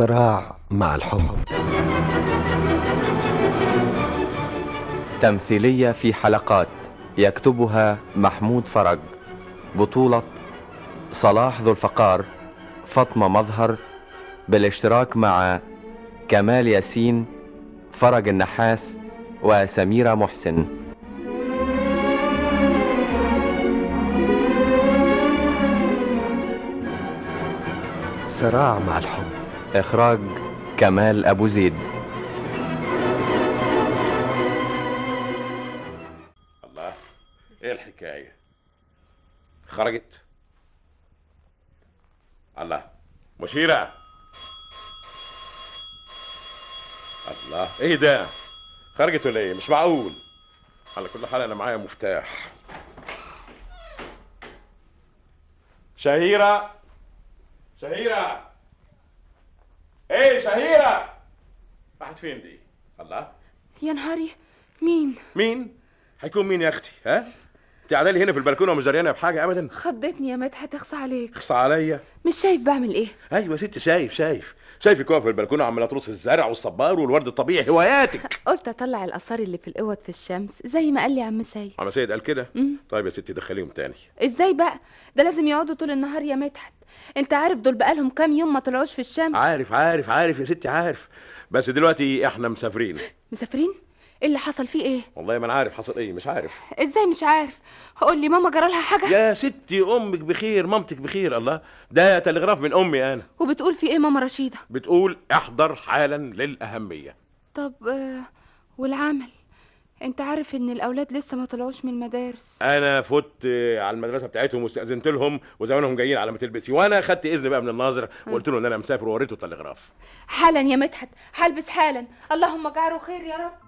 صراع مع الحب تمثيلية في حلقات يكتبها محمود فرج بطولة صلاح ذو الفقار فاطمة مظهر بالاشتراك مع كمال ياسين فرج النحاس وسميرة محسن صراع مع الحب إخراج كمال أبو زيد الله ايه الحكايه خرجت الله مشيرة الله ايه ده خرجت ولا ايه مش معقول على كل حال انا معايا مفتاح شهيرة شهيرة ايه شهيرة راحت فين دي الله يا نهاري مين مين هيكون مين يا اختي ها انت قاعده لي هنا في البلكونه ومش دريانه بحاجه ابدا خضتني يا مدحت اخصى عليك اخصى عليا مش شايف بعمل ايه ايوه يا ست شايف شايف شايفك واقفه في البلكونه عماله ترص الزرع والصبار والورد الطبيعي هواياتك قلت اطلع الاثار اللي في الاوض في الشمس زي ما قال لي عم سيد عم سيد قال كده مم. طيب يا ستي دخليهم تاني ازاي بقى ده لازم يقعدوا طول النهار يا مدحت انت عارف دول بقالهم كام يوم ما طلعوش في الشمس عارف عارف عارف يا ستي عارف بس دلوقتي احنا مسافرين مسافرين ايه اللي حصل فيه ايه والله ما انا عارف حصل ايه مش عارف ازاي مش عارف قول لي ماما جرالها حاجه يا ستي امك بخير مامتك بخير الله ده تلغراف من امي انا وبتقول في ايه ماما رشيده بتقول احضر حالا للاهميه طب آه والعمل انت عارف ان الاولاد لسه ما طلعوش من المدارس انا فت على المدرسه بتاعتهم واستاذنت لهم وزمانهم جايين على ما تلبسي وانا خدت اذن بقى من الناظر وقلت له ان انا مسافر ووريته التلغراف حالا يا مدحت هلبس حالا اللهم اجعله خير يا رب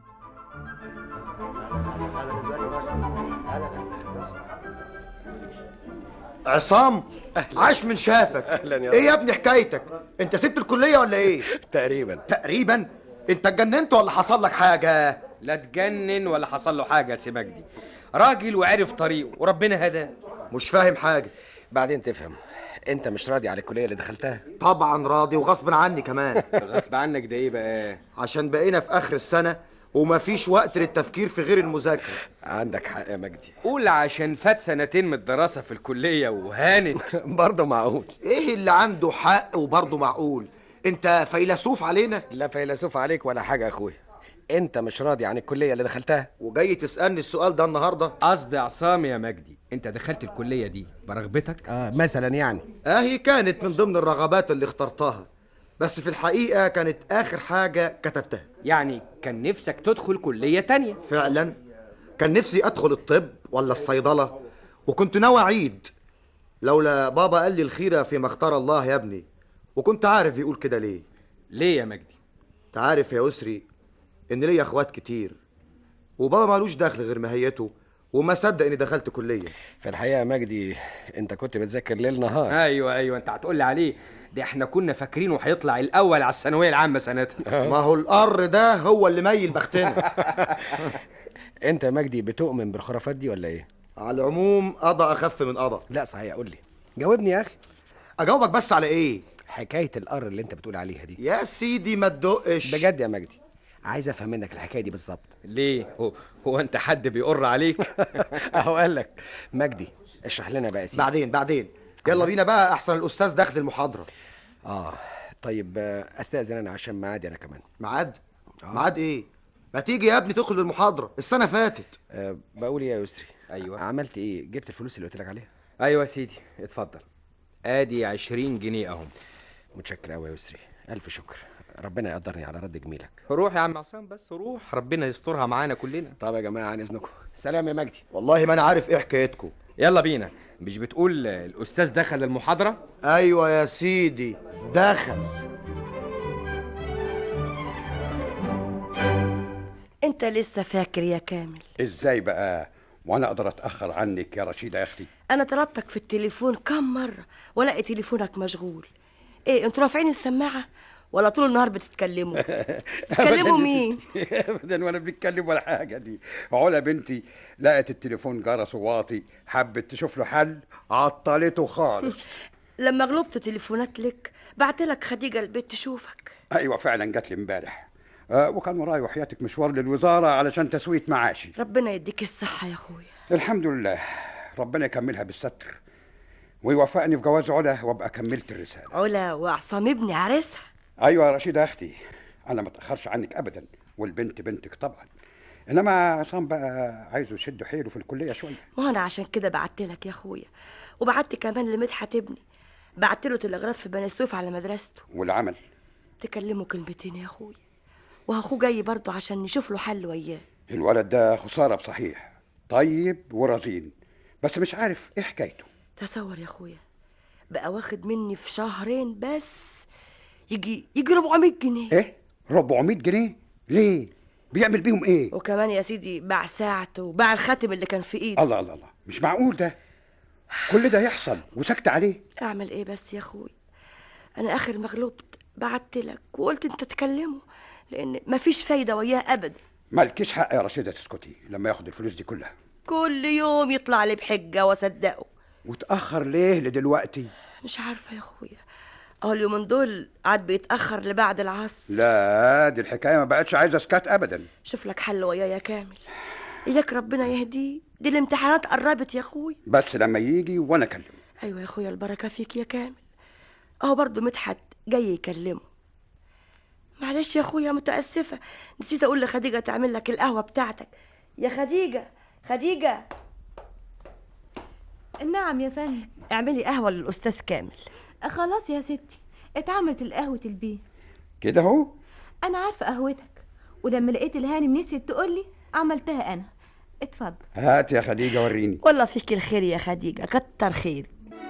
عصام عاش من شافك أهلاً يا ايه يا ابني حكايتك انت سبت الكليه ولا ايه تقريبا تقريبا انت اتجننت ولا حصل لك حاجه لا اتجنن ولا حصل له حاجه يا سي مجدي راجل وعرف طريقه وربنا هداه مش فاهم حاجه بعدين تفهم انت مش راضي على الكليه اللي دخلتها طبعا راضي وغصب عني كمان غصب عنك ده ايه بقى عشان بقينا في اخر السنه ومفيش وقت للتفكير في غير المذاكره عندك حق يا مجدي قول عشان فات سنتين من الدراسه في الكليه وهانت برضه معقول ايه اللي عنده حق وبرضه معقول انت فيلسوف علينا لا فيلسوف عليك ولا حاجه يا اخويا انت مش راضي عن الكليه اللي دخلتها وجاي تسالني السؤال ده النهارده قصدي عصام يا مجدي انت دخلت الكليه دي برغبتك اه مثلا يعني اهي كانت من ضمن الرغبات اللي اخترتها بس في الحقيقه كانت اخر حاجه كتبتها يعني كان نفسك تدخل كليه تانية فعلا كان نفسي ادخل الطب ولا الصيدله وكنت ناوي اعيد لولا بابا قال لي الخيره فيما اختار الله يا ابني وكنت عارف بيقول كده ليه ليه يا مجدي انت عارف يا اسري ان ليا اخوات كتير وبابا مالوش دخل غير مهيته وما صدق اني دخلت كليه في الحقيقه يا مجدي انت كنت بتذاكر ليل نهار ايوه ايوه انت هتقول لي عليه ده احنا كنا فاكرينه هيطلع الاول على الثانويه العامه سنتها ما هو القر ده هو اللي ميل بختنا انت يا مجدي بتؤمن بالخرافات دي ولا ايه على العموم قضى اخف من قضى لا صحيح قول لي جاوبني يا اخي اجاوبك بس على ايه حكايه القر اللي انت بتقول عليها دي يا سيدي ما تدقش بجد يا مجدي عايز افهم منك الحكايه دي بالظبط ليه هو, هو انت حد بيقر عليك اهو قال لك مجدي اشرح لنا بقى يا سيدي بعدين بعدين يلا بينا بقى احسن الاستاذ داخل المحاضره اه طيب آه، استاذن انا عشان معادي انا كمان ميعاد ميعاد ايه ما تيجي يا ابني تدخل المحاضره السنه فاتت أه بقول إيه يا يسري ايوه عملت ايه جبت الفلوس اللي قلت لك عليها ايوه يا سيدي اتفضل ادي عشرين جنيه اهم متشكر قوي يا يسري الف شكر ربنا يقدرني على رد جميلك روح يا عم عصام بس روح ربنا يسترها معانا كلنا طب يا جماعه عن اذنكم سلام يا مجدي والله ما انا عارف ايه حكايتكم يلا بينا مش بتقول الاستاذ دخل المحاضره ايوه يا سيدي دخل انت لسه فاكر يا كامل ازاي بقى وانا اقدر اتاخر عنك يا رشيده يا اختي انا طلبتك في التليفون كم مره والاقي تليفونك مشغول ايه انتوا رافعين السماعه ولا طول النهار بتتكلموا بتتكلموا أبداً يا مين ستي، ابدا ولا بنتكلم ولا حاجه دي علا بنتي لقت التليفون جرس واطي حبت تشوف له حل عطلته خالص لما غلبت تليفونات لك بعت لك خديجه البيت تشوفك ايوه فعلا جات لي امبارح آه وكان وراي وحياتك مشوار للوزاره علشان تسويه معاشي ربنا يديك الصحه يا اخويا الحمد لله ربنا يكملها بالستر ويوفقني في جواز علا وابقى كملت الرساله علا وعصام ابني عريسها ايوه يا رشيده يا اختي انا ما اتاخرش عنك ابدا والبنت بنتك طبعا انما عصام بقى عايزه يشد حيله في الكليه شويه ما انا عشان كده بعت لك يا اخويا وبعت كمان لمدحت ابني بعت له تلغراف في بني سويف على مدرسته والعمل تكلمه كلمتين يا اخويا واخوه جاي برضه عشان نشوف له حل وياه الولد ده خساره بصحيح طيب ورزين بس مش عارف ايه حكايته تصور يا اخويا بقى واخد مني في شهرين بس يجي يجي 400 جنيه ايه 400 جنيه ليه بيعمل بيهم ايه وكمان يا سيدي باع ساعته وباع الخاتم اللي كان في ايده الله الله الله مش معقول ده كل ده يحصل وسكت عليه اعمل ايه بس يا اخويا انا اخر ما غلبت بعت لك وقلت انت تكلمه لان مفيش فايده وياه ابدا مالكيش حق يا رشيده تسكتي لما ياخد الفلوس دي كلها كل يوم يطلع لي بحجه واصدقه وتاخر ليه لدلوقتي مش عارفه يا اخويا اه اليومين دول قعد بيتاخر لبعد العصر لا دي الحكايه ما بقتش عايزه سكات ابدا شوف لك حل وياه يا كامل اياك ربنا يهديه دي الامتحانات قربت يا اخويا بس لما يجي وانا اكلمه ايوه يا اخويا البركه فيك يا كامل اهو برضه مدحت جاي يكلمه معلش يا اخويا متاسفه نسيت اقول لخديجه تعمل لك القهوه بتاعتك يا خديجه خديجه نعم يا فندم اعملي قهوه للاستاذ كامل خلاص يا ستي اتعملت القهوة البيه كده اهو انا عارفة قهوتك ولما لقيت الهانم نسيت تقولي عملتها انا اتفضل هات يا خديجه وريني والله فيك الخير يا خديجه كتر خير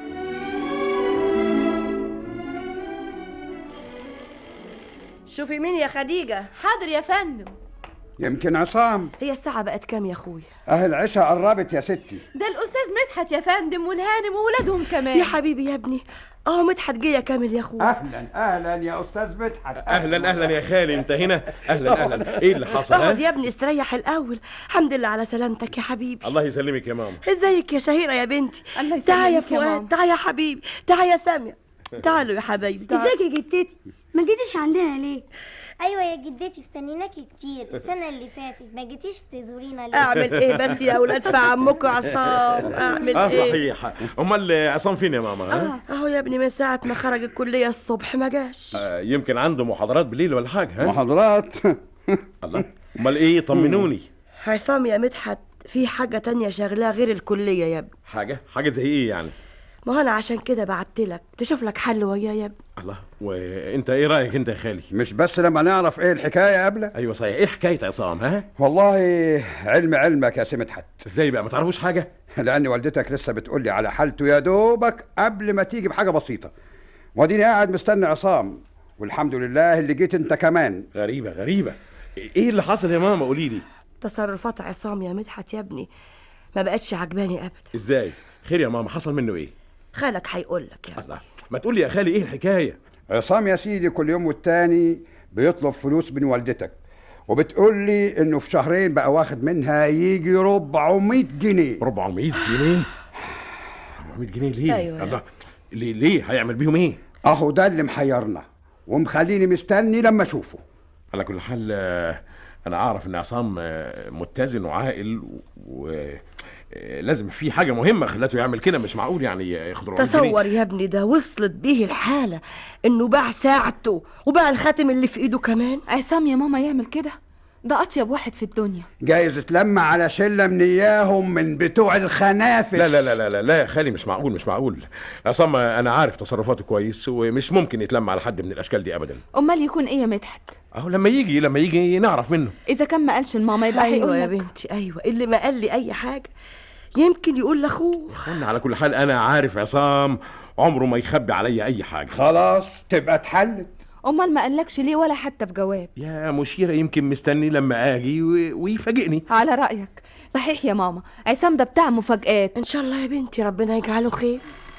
شوفي مين يا خديجه حاضر يا فندم يمكن عصام هي الساعه بقت كام يا اخويا اهل العشاء قربت يا ستي ده الاستاذ مدحت يا فندم والهانم وولادهم كمان يا حبيبي يا ابني اهو مدحت جه يا كامل يا اخويا اهلا اهلا يا استاذ مدحت اهلا اهلا يا خالي انت هنا اهلا اهلا ايه اللي حصل اقعد ها؟ يا ابني استريح الاول الحمد لله على سلامتك يا حبيبي الله يسلمك يا ماما ازيك يا شهيره يا بنتي الله تعال يا يسلمك يا فؤاد ماما تعال يا حبيبي تعال يا ساميه تعالوا يا حبايبي تعالوا. ازيك يا جدتي ما جيتيش عندنا ليه ايوه يا جدتي استنيناكي كتير السنه اللي فاتت ما جيتيش تزورينا ليه اعمل ايه بس يا اولاد في عمكم عصام اعمل اه ايه صحيح امال عصام فين يا ماما ها؟ اهو يا ابني من ساعه ما خرج الكليه الصبح ما جاش آه يمكن عنده محاضرات بالليل ولا حاجه ها محاضرات الله امال ايه طمنوني عصام يا مدحت في حاجه تانية شغلاه غير الكليه يا ابني حاجه حاجه زي ايه يعني ما هو انا عشان كده بعت لك تشوف لك حل وياه يا ابني الله وانت ايه رايك انت يا خالي مش بس لما نعرف ايه الحكايه قبله ايوه صحيح ايه حكايه عصام ها والله علم علمك يا سي مدحت ازاي بقى ما تعرفوش حاجه لان والدتك لسه بتقول لي على حالته يا دوبك قبل ما تيجي بحاجه بسيطه واديني قاعد مستني عصام والحمد لله اللي جيت انت كمان غريبه غريبه ايه اللي حصل يا ماما قولي لي تصرفات عصام يا مدحت يا ابني ما بقتش عجباني ابدا ازاي خير يا ماما حصل منه ايه خالك هيقول لك يا الله ما تقول لي يا خالي ايه الحكايه عصام يا سيدي كل يوم والتاني بيطلب فلوس من والدتك وبتقول لي انه في شهرين بقى واخد منها يجي 400 جنيه 400 جنيه 400 جنيه ليه أيوة. الله ليه ليه هيعمل بيهم ايه اهو ده اللي محيرنا ومخليني مستني لما اشوفه على كل حال آه، انا اعرف ان عصام آه، متزن وعاقل ولازم في حاجه مهمه خلته يعمل كده مش معقول يعني ياخد 400 جنيه. تصور يا ابني ده وصلت بيه الحالة انه باع ساعته وباع الخاتم اللي في ايده كمان عصام يا ماما يعمل كده ده اطيب واحد في الدنيا جايز اتلم على شله من اياهم من بتوع الخنافس لا لا لا لا لا لا يا خالي مش معقول مش معقول عصام انا عارف تصرفاته كويس ومش ممكن يتلم على حد من الاشكال دي ابدا امال يكون ايه يا مدحت اهو لما يجي لما يجي نعرف منه اذا كان ما قالش لماما يبقى ايوه هيقول يا لك بنتي ايوه اللي ما قال لي اي حاجة يمكن يقول لاخوه اخوانا على كل حال انا عارف عصام عمره ما يخبي عليا اي حاجه خلاص تبقى اتحلت امال ما قالكش ليه ولا حتى في جواب يا مشيرة يمكن مستني لما اجي و- ويفاجئني على رايك صحيح يا ماما عصام ده بتاع مفاجآت ان شاء الله يا بنتي ربنا يجعله خير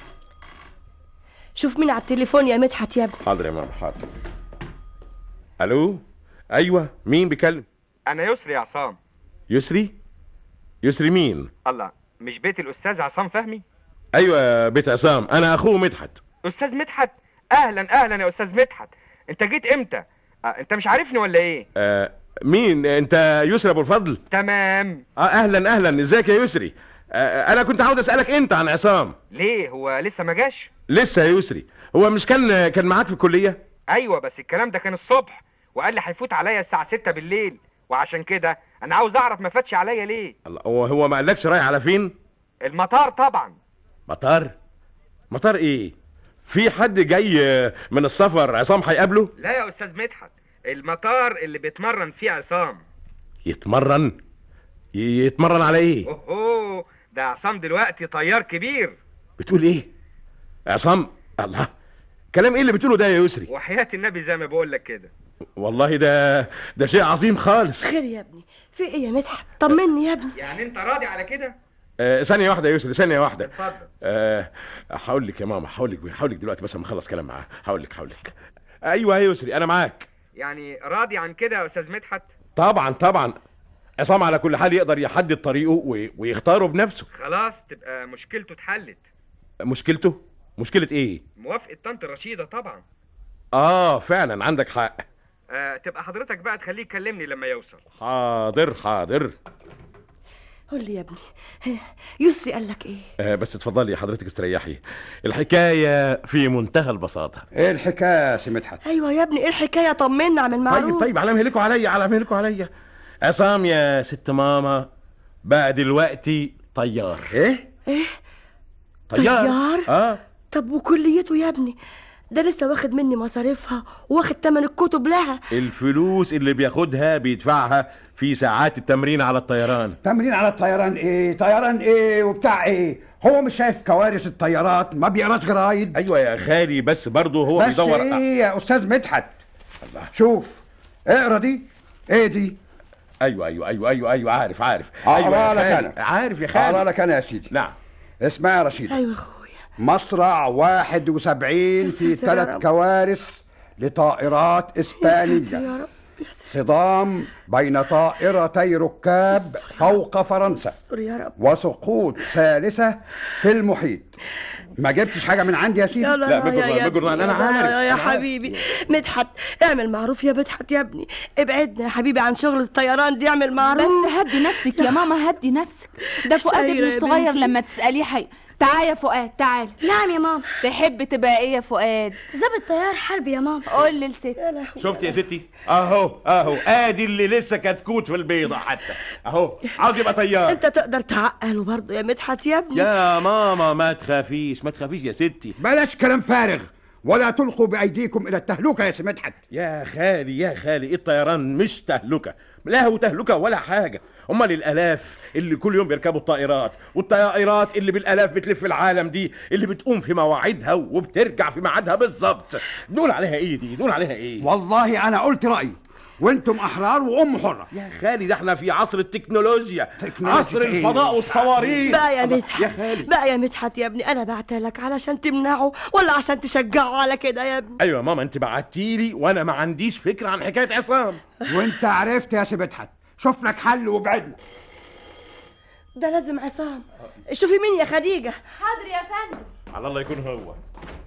شوف مين على التليفون يا مدحت يا ابني حاضر يا ماما حاضر الو ايوه مين بيكلم انا يسري يا عصام يسري يسري مين الله مش بيت الاستاذ عصام فهمي ايوه يا بيت عصام انا اخوه مدحت استاذ مدحت اهلا اهلا يا استاذ مدحت انت جيت امتى آه، انت مش عارفني ولا ايه آه مين انت يسري ابو الفضل تمام اه اهلا اهلا ازيك يا يسري آه انا كنت عاوز اسالك انت عن عصام ليه هو لسه ما جاش لسه يا يسري هو مش كان كان معاك في الكليه ايوه بس الكلام ده كان الصبح وقال لي هيفوت عليا الساعه 6 بالليل وعشان كده انا عاوز اعرف ما فاتش عليا ليه الله هو هو ما قالكش رايح على فين المطار طبعا مطار مطار ايه في حد جاي من السفر عصام هيقابله لا يا استاذ مدحت المطار اللي بيتمرن فيه عصام يتمرن ي- يتمرن على ايه اوه ده عصام دلوقتي طيار كبير بتقول ايه عصام الله كلام ايه اللي بتقوله ده يا يسري وحياة النبي زي ما بقول لك كده والله ده ده شيء عظيم خالص خير يا ابني في ايه يا مدحت طمني يا ابني يعني انت راضي على كده آه ثانية واحدة يا يسري ثانية واحدة اتفضل آه هقول لك يا ماما هقول لك هقول لك دلوقتي بس اما اخلص كلام معاه هقول لك هقول لك ايوه يا يسري انا معاك يعني راضي عن كده يا استاذ مدحت طبعا طبعا عصام على كل حال يقدر يحدد طريقه و- ويختاره بنفسه خلاص تبقى مشكلته اتحلت مشكلته مشكلة ايه موافقة طنط رشيدة طبعا اه فعلا عندك حق آه تبقى حضرتك بقى تخليه يكلمني لما يوصل حاضر حاضر قول لي يا ابني يسري قال لك ايه آه بس اتفضلي حضرتك استريحي الحكاية في منتهى البساطة ايه الحكايه يا سي مدحت ايوه يا ابني ايه الحكايه طمنا عن المعروف طيب طيب على مهلكوا عليا على مهلكوا عليا عصام يا ست ماما بقى دلوقتي طيار ايه ايه طيار طيار؟ اه طب وكليته يا ابني ده لسه واخد مني مصاريفها واخد تمن الكتب لها الفلوس اللي بياخدها بيدفعها في ساعات التمرين على الطيران تمرين على الطيران ايه طيران ايه وبتاع ايه هو مش شايف كوارث الطيارات ما بيقراش جرايد ايوه يا خالي بس برضه هو بس بيدور ايه يا استاذ مدحت شوف اقرا دي ايه دي ايوه ايوه ايوه ايوه ايوه عارف عارف اقرا ايوه يا لك خالي. انا عارف يا اقرا خالي لك انا يا سيدي نعم اسمع يا رشيد ايوه اخويا مصرع 71 في ساتر يا ثلاث رب. كوارث لطائرات اسبانيه يا رب صدام بين طائرتي ركاب فوق فرنسا استر يا رب وسقوط ثالثة في المحيط ما جبتش حاجة من عندي يا سيدي يا لا لا، لا بجران- يا بجران، ابني. أنا يا لا عارف، لا يا أنا عارف. حبيبي مدحت اعمل معروف يا مدحت يا ابني ابعدنا يا حبيبي عن شغل الطيران دي اعمل معروف بس هدي نفسك يا ماما هدي نفسك ده فؤاد شايرة ابني يا الصغير بنتي. لما تسأليه حي تعال يا فؤاد تعال نعم يا ماما تحب تبقى ايه يا فؤاد ظابط طيار حربي يا ماما قول للست شفت يا ستي اهو اهو ادي اللي لسه كتكوت في البيضه حتى اهو عاوز يبقى طيار انت تقدر تعقله برضه يا مدحت يا ابني يا ماما ما تخافيش ما تخافيش يا ستي بلاش كلام فارغ ولا تلقوا بأيديكم إلى التهلكة يا سي مدحت يا خالي يا خالي الطيران مش تهلكه لا هو تهلكه ولا حاجه امال الالاف اللي كل يوم بيركبوا الطائرات والطائرات اللي بالالاف بتلف العالم دي اللي بتقوم في مواعيدها وبترجع في ميعادها بالظبط نقول عليها ايه دي نقول عليها ايه والله أنا قلت رأيي وأنتم أحرار وأم حرة يا خالي ده احنا في عصر التكنولوجيا تكنولوجيا عصر إيه؟ الفضاء والصواريخ بقى يا الله، مدحت يا خالي بقى يا مدحت يا ابني انا بعتلك علشان تمنعه ولا عشان تشجعه على كده يا ابني ايوه يا ماما انت بعتيلي وانا ما عنديش فكره عن حكايه عصام وأنت عرفت يا سي مدحت شوف لك حل وابعدنا ده لازم عصام شوفي مين يا خديجه حاضر يا فندم على الله يكون هو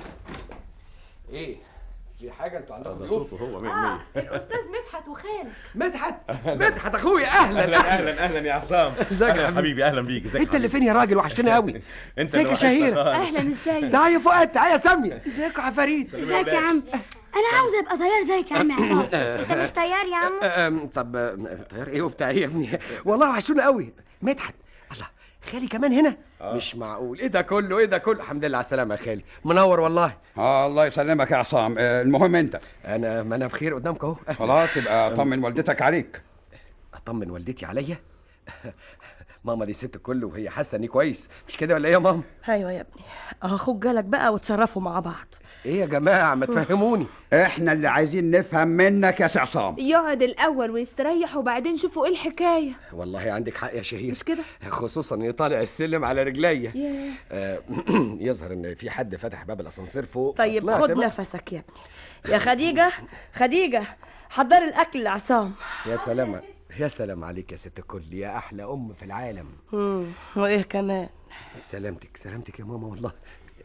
ايه في حاجه انتوا عندكم ده ضيوف صوته هو مية اه مية الاستاذ مدحت وخالك مدحت مدحت اخويا اهلا اهلا اهلا اهلا يا عصام ازيك يا أهلاً حبيبي؟ حبيبي اهلا بيك ازيك انت اللي فين يا راجل وحشتني قوي انت ازيك يا شهيرة؟ اهلا ازاي تعال يا فؤاد تعال يا سامية ازيك يا عفاريت ازيك يا عم انا عاوز ابقى طيار زيك يا عم عصام انت مش طيار يا عم أم، طب أم، طيار ايه وبتاع ايه يا ابني والله وحشونا قوي مدحت الله خالي كمان هنا مش معقول ايه ده كله ايه ده كله الحمد لله على السلامه يا خالي منور والله آه الله يسلمك يا عصام آه المهم أنت انا ما انا بخير قدامك اهو خلاص يبقى طمن والدتك عليك اطمن والدتي عليا ماما دي ست الكل وهي حاسه اني كويس مش كده ولا ايه يا ماما ايوه يا ابني اخوك جالك بقى وتصرفوا مع بعض ايه يا جماعه ما تفهموني إحنا اللي عايزين نفهم منك يا سي عصام يقعد الاول ويستريح وبعدين شوفوا ايه الحكايه والله عندك حق يا شهير مش كده خصوصا اني طالع السلم على رجليا ياه آه، يظهر ان في حد فتح باب الاسانسير فوق طيب فطلعت خد بقى. نفسك يا ابني يا خديجه خديجه حضري الاكل لعصام يا سلام يا سلام عليك يا ست الكل يا احلى ام في العالم مم، وايه كمان سلامتك سلامتك يا ماما والله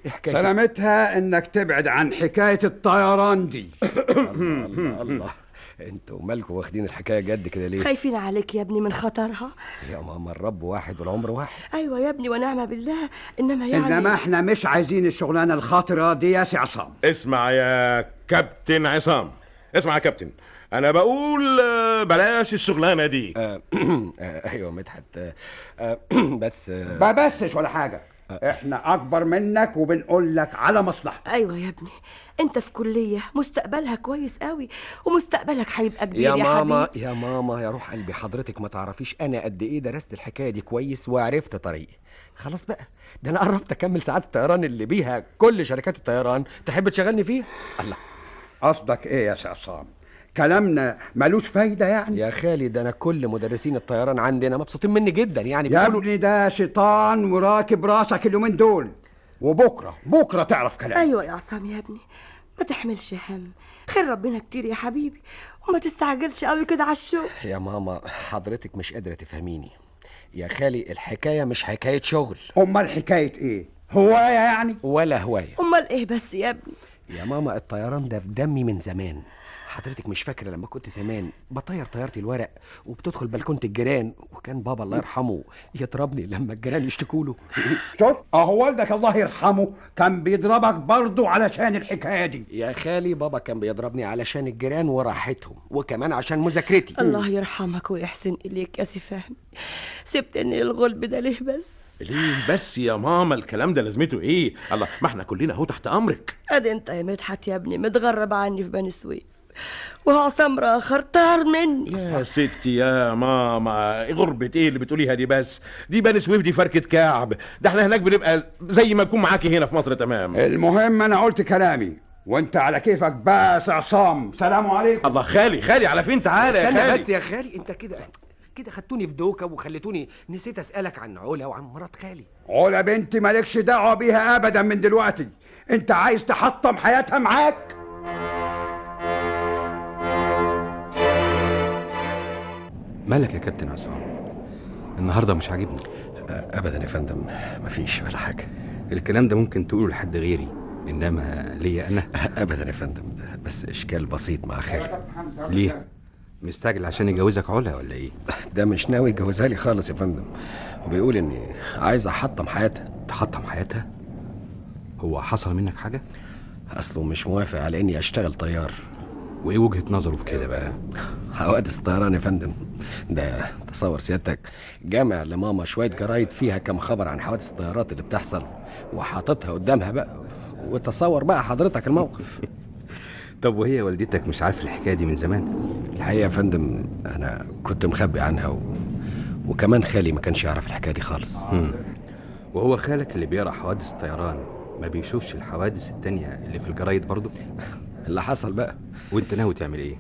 حكاية سلامتها انك تبعد عن حكايه الطيران دي الله الله, الله. انتوا مالكوا واخدين الحكايه جد كده ليه خايفين عليك يا ابني من خطرها يا ماما الرب واحد والعمر واحد ايوه يا ابني ونعم بالله انما يعني انما احنا مش عايزين الشغلانه الخاطره دي يا سي عصام اسمع يا كابتن عصام اسمع يا كابتن انا بقول آه، بلاش الشغلانه دي آه آه ايوه مدحت آه آه بس آه ما بسش ولا حاجه احنا اكبر منك وبنقول لك على مصلحتك ايوه يا ابني انت في كليه مستقبلها كويس قوي ومستقبلك هيبقى كبير يا يا, ماما حبيبي يا ماما يا روح قلبي حضرتك ما تعرفيش انا قد ايه درست الحكايه دي كويس وعرفت طريقي خلاص بقى ده انا قربت اكمل ساعات الطيران اللي بيها كل شركات الطيران تحب تشغلني فيها الله قصدك ايه يا سي عصام كلامنا ملوش فايده يعني يا خالي ده انا كل مدرسين الطيران عندنا مبسوطين مني جدا يعني يا بيقولوا ابني ده شيطان وراكب راسك اليومين دول وبكره بكره تعرف كلام ايوه يا عصام يا ابني ما تحملش هم خير ربنا كتير يا حبيبي وما تستعجلش قوي كده على الشغل يا ماما حضرتك مش قادره تفهميني يا خالي الحكايه مش حكايه شغل امال حكايه ايه هوايه يعني ولا هوايه امال ايه بس يا ابني يا ماما الطيران ده في دمي من زمان حضرتك مش فاكره لما كنت زمان بطير طياره الورق وبتدخل بلكونه الجيران وكان بابا الله يرحمه يضربني لما الجيران يشتكوا له شوف اهو والدك الله يرحمه كان بيضربك برضه علشان الحكايه دي يا خالي بابا كان بيضربني علشان الجيران وراحتهم وكمان عشان مذاكرتي الله يرحمك ويحسن اليك يا سي فهمي سبتني الغلب ده ليه بس ليه بس يا ماما الكلام ده لازمته ايه الله ما احنا كلنا اهو تحت امرك ادي انت يا مدحت يا ابني متغرب عني في بني سويف وهو سمرة اخر طار مني يا ستي يا ماما غربة ايه اللي بتقوليها دي بس دي بني سويف دي فركة كعب ده احنا هناك بنبقى زي ما نكون معاكي هنا في مصر تمام المهم انا قلت كلامي وانت على كيفك بس عصام سلام عليكم الله خالي خالي على فين تعالى يا استنى خالي بس يا خالي انت كده كده خدتوني في دوكه وخليتوني نسيت اسالك عن علا وعن مرات خالي علا بنتي مالكش دعوه بيها ابدا من دلوقتي انت عايز تحطم حياتها معاك مالك يا كابتن عصام النهارده مش عاجبني ابدا يا فندم مفيش ولا حاجه الكلام ده ممكن تقوله لحد غيري انما ليا انا ابدا يا فندم بس اشكال بسيط مع خالي ليه مستعجل عشان يجوزك علا ولا ايه ده مش ناوي يجوزها لي خالص يا فندم وبيقول اني عايز احطم حياتها تحطم حياتها هو حصل منك حاجه اصله مش موافق على اني اشتغل طيار وايه وجهه نظره في كده بقى حوادث الطيران يا فندم ده تصور سيادتك جامع لماما شويه جرايد فيها كم خبر عن حوادث الطيارات اللي بتحصل وحاططها قدامها بقى وتصور بقى حضرتك الموقف طب وهي والدتك مش عارفه الحكايه دي من زمان الحقيقه يا فندم انا كنت مخبي عنها و... وكمان خالي ما كانش يعرف الحكايه دي خالص مم. وهو خالك اللي بيقرا حوادث الطيران ما بيشوفش الحوادث التانية اللي في الجرايد برضو اللي حصل بقى وانت ناوي تعمل ايه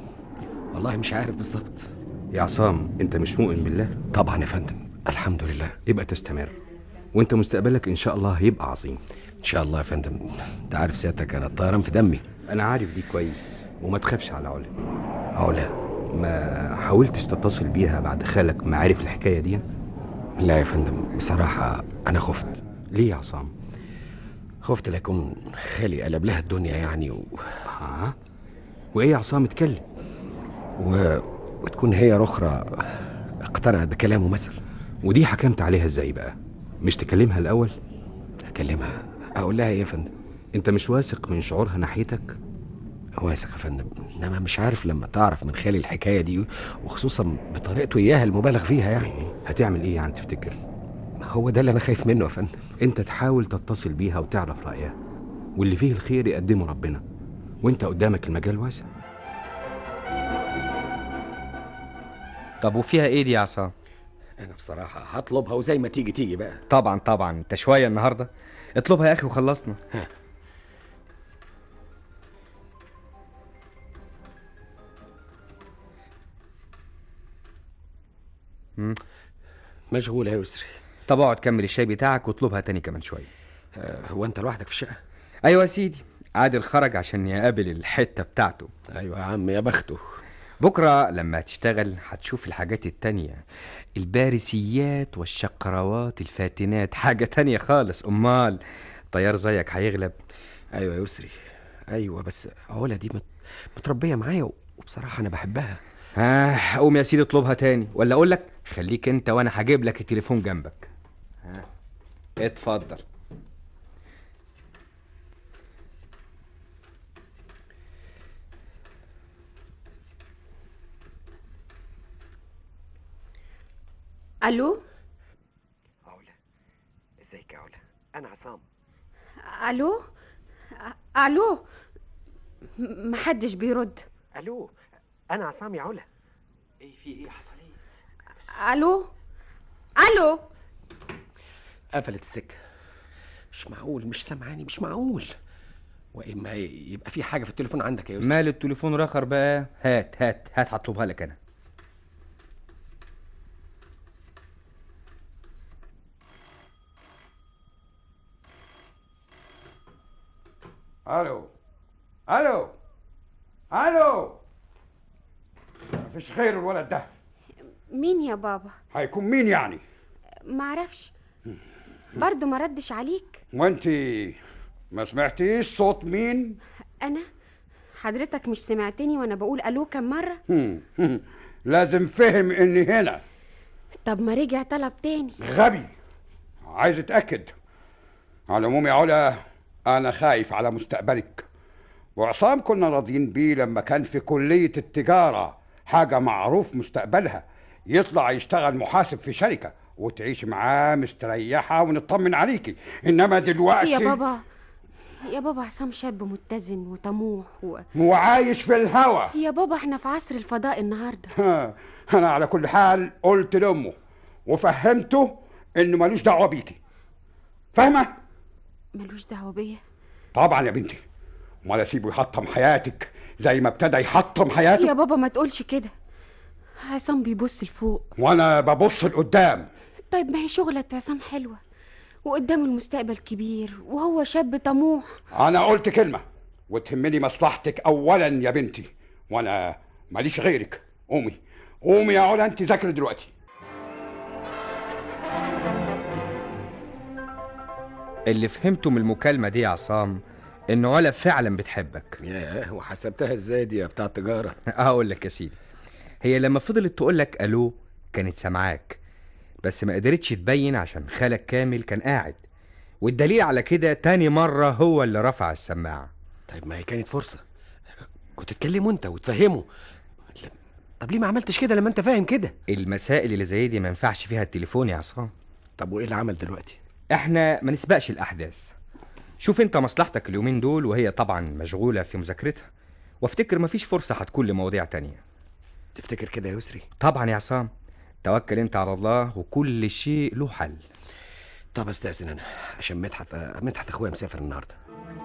والله مش عارف بالظبط يا عصام انت مش مؤمن بالله طبعا يا فندم الحمد لله يبقى تستمر وانت مستقبلك ان شاء الله هيبقى عظيم ان شاء الله يا فندم انت عارف سيادتك انا الطيران في دمي انا عارف دي كويس وما تخافش على علا علا ما حاولتش تتصل بيها بعد خالك ما عرف الحكايه دي لا يا فندم بصراحه انا خفت ليه يا عصام خفت لا يكون خالي قلب لها الدنيا يعني و... ها وايه يا عصام اتكلم و... وتكون هي رخرة اقتنعت بكلامه مثلا ودي حكمت عليها ازاي بقى مش تكلمها الاول اكلمها اقول لها ايه يا فندم انت مش واثق من شعورها ناحيتك واثق يا فندم انما مش عارف لما تعرف من خالي الحكايه دي وخصوصا بطريقته اياها المبالغ فيها يعني هتعمل ايه يعني تفتكر هو ده اللي انا خايف منه يا فندم انت تحاول تتصل بيها وتعرف رايها واللي فيه الخير يقدمه ربنا وانت قدامك المجال واسع طب وفيها ايه دي يا عصام انا بصراحه هطلبها وزي ما تيجي تيجي بقى طبعا طبعا انت شويه النهارده اطلبها يا اخي وخلصنا مم. مشغول يا يسري طب اقعد كمل الشاي بتاعك واطلبها تاني كمان شويه آه، هو انت لوحدك في الشقه ايوه يا سيدي عادل خرج عشان يقابل الحته بتاعته ايوه يا عم يا بخته بكره لما تشتغل هتشوف الحاجات التانية البارسيات والشقراوات الفاتنات حاجة تانية خالص أمال طيار زيك هيغلب ايوه يا يسري ايوه بس علا دي مت... متربيه معايا وبصراحه انا بحبها ها قوم يا سيدي اطلبها تاني ولا اقول لك خليك انت وانا هجيب لك التليفون جنبك ها اتفضل الو ازيك يا علا انا عصام الو أ- الو م- محدش بيرد الو انا عصام يا علا ايه في ايه حصل ايه الو الو قفلت السكه مش معقول مش سامعاني مش معقول واما يبقى في حاجه في التليفون عندك يا يسري مال التليفون رخر بقى هات هات هات هطلبها لك انا الو الو الو مفيش غير الولد ده مين يا بابا هيكون مين يعني معرفش برضه ما ردش عليك وانت ما سمعتيش صوت مين انا حضرتك مش سمعتني وانا بقول الو كم مره هم، هم. لازم فهم اني هنا طب ما رجع طلب تاني غبي عايز اتاكد على العموم يا علا انا خايف على مستقبلك وعصام كنا راضيين بيه لما كان في كليه التجاره حاجه معروف مستقبلها يطلع يشتغل محاسب في شركه وتعيش معاه مستريحه ونطمن عليكي انما دلوقتي يا بابا يا بابا عصام شاب متزن وطموح و... وعايش في الهوا يا بابا احنا في عصر الفضاء النهارده ها، انا على كل حال قلت لامه وفهمته انه ملوش دعوه بيكي فاهمه ملوش دعوه بيا طبعا يا بنتي امال اسيبه يحطم حياتك زي ما ابتدى يحطم حياته يا بابا ما تقولش كده عصام بيبص لفوق وانا ببص لقدام طيب ما هي شغلة عصام حلوة وقدامه المستقبل كبير وهو شاب طموح انا قلت كلمه وتهمني مصلحتك اولا يا بنتي وانا ماليش غيرك قومي قومي يا علا انت ذاكري دلوقتي اللي فهمته من المكالمه دي يا عصام ان علا فعلا بتحبك ياه وحسبتها ازاي دي يا بتاع التجاره هقول لك يا سيدي هي لما فضلت تقول لك الو كانت سامعاك بس ما قدرتش تبين عشان خالك كامل كان قاعد والدليل على كده تاني مرة هو اللي رفع السماعة طيب ما هي كانت فرصه كنت تكلمه انت وتفهمه لا، طب ليه ما عملتش كده لما انت فاهم كده المسائل اللي زي دي ما ينفعش فيها التليفون يا عصام طب وايه اللي عمل دلوقتي احنا ما نسبقش الاحداث شوف انت مصلحتك اليومين دول وهي طبعا مشغولة في مذاكرتها وافتكر مفيش فرصة هتكون لمواضيع تانية تفتكر كده يا يسري طبعا يا عصام توكل انت على الله وكل شيء له حل طب استاذن انا عشان مدحت مدحت اخويا مسافر النهارده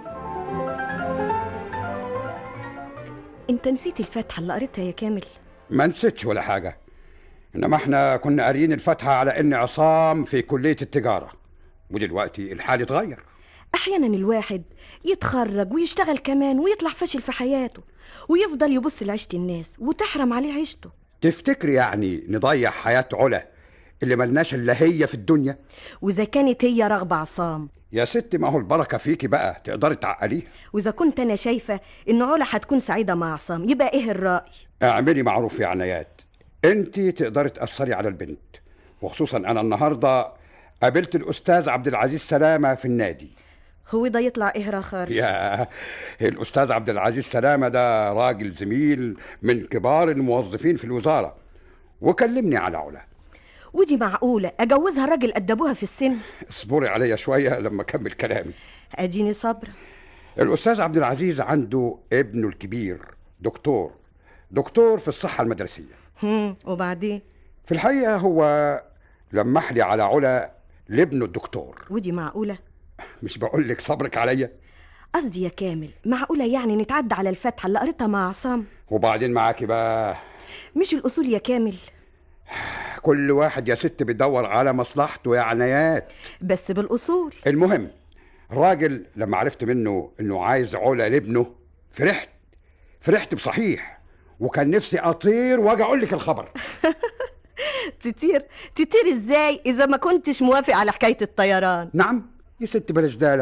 انت نسيت الفاتحة اللي قريتها يا كامل ما نسيتش ولا حاجه انما احنا كنا قاريين الفاتحه على ان عصام في كليه التجاره ودلوقتي الحال اتغير احيانا الواحد يتخرج ويشتغل كمان ويطلع فاشل في حياته ويفضل يبص لعيشة الناس وتحرم عليه عيشته تفتكر يعني نضيع حياه علا اللي ملناش الا هي في الدنيا واذا كانت هي رغبة عصام يا ست ما هو البركه فيكي بقى تقدري تعقليها واذا كنت انا شايفة ان علا هتكون سعيدة مع عصام يبقى ايه الرأي اعملي معروف يا عنايات انت تقدري تاثري على البنت وخصوصا انا النهارده قابلت الاستاذ عبد العزيز سلامه في النادي هو ده يطلع ايه راخر يا الاستاذ عبد العزيز سلامه ده راجل زميل من كبار الموظفين في الوزاره وكلمني على علا ودي معقولة اجوزها راجل قد ابوها في السن اصبري عليا شويه لما اكمل كلامي اديني صبرة الاستاذ عبد العزيز عنده ابنه الكبير دكتور دكتور في الصحه المدرسيه هم وبعدين في الحقيقه هو لمح لي على علا لابنه الدكتور ودي معقولة مش بقول لك صبرك عليا قصدي يا كامل معقولة يعني نتعدى على الفاتحة اللي قريتها مع عصام وبعدين معاكي بقى مش الأصول يا كامل كل واحد يا ست بيدور على مصلحته يا عنايات بس بالأصول المهم الراجل لما عرفت منه انه عايز علا لابنه فرحت فرحت بصحيح وكان نفسي اطير واجي اقول لك الخبر تطير تطير ازاي اذا ما كنتش موافق على حكاية الطيران نعم يا ست بلاش دلع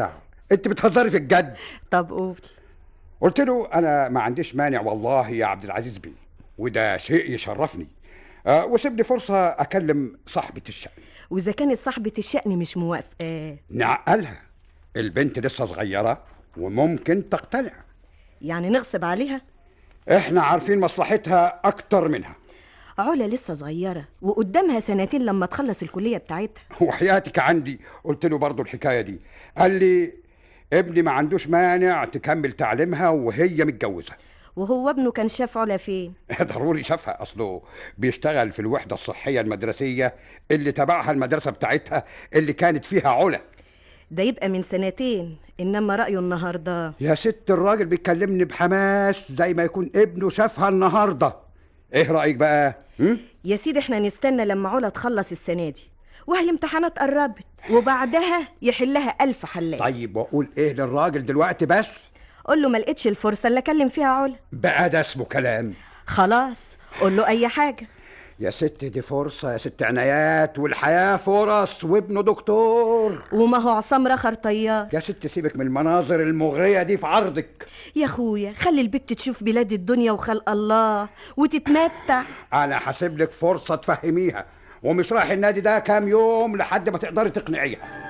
انت بتهزري في الجد طب قول قلت له انا ما عنديش مانع والله يا عبد العزيز بيه وده شيء يشرفني أه وسيبني فرصه اكلم صاحبه الشأن واذا كانت صاحبة الشأن مش موافقة نعقلها البنت لسه صغيره وممكن تقتنع يعني نغصب عليها احنا عارفين مصلحتها اكتر منها علا لسه صغيرة وقدامها سنتين لما تخلص الكلية بتاعتها وحياتك عندي قلت له برضو الحكايه دي قال لي ابني ما عندوش مانع تكمل تعليمها وهي متجوزه وهو ابنه كان شاف علا فين ضروري شافها اصله بيشتغل في الوحده الصحيه المدرسيه اللي تبعها المدرسه بتاعتها اللي كانت فيها علا ده يبقى من سنتين انما رأيه النهاردة يا ست الراجل بيكلمني بحماس زي ما يكون ابنه شافها النهارده ايه رايك بقى م? يا سيدي احنا نستنى لما علا تخلص السنة دي وهي الامتحانات قربت وبعدها يحلها ألف حلاق طيب واقول ايه للراجل دلوقتي بس قول له ما لقيتش الفرصة اللي اكلم فيها علا بقى ده اسمه كلام خلاص قول له اي حاجة يا ست دي فرصة يا ست عنايات والحياة فرص وابنه دكتور وما هو عصام رخر طيار يا ست سيبك من المناظر المغرية دي في عرضك يا اخويا خلي البت تشوف بلاد الدنيا وخلق الله وتتمتع أنا هسيب لك فرصة تفهميها ومش رايح النادي ده كام يوم لحد ما تقدري تقنعيها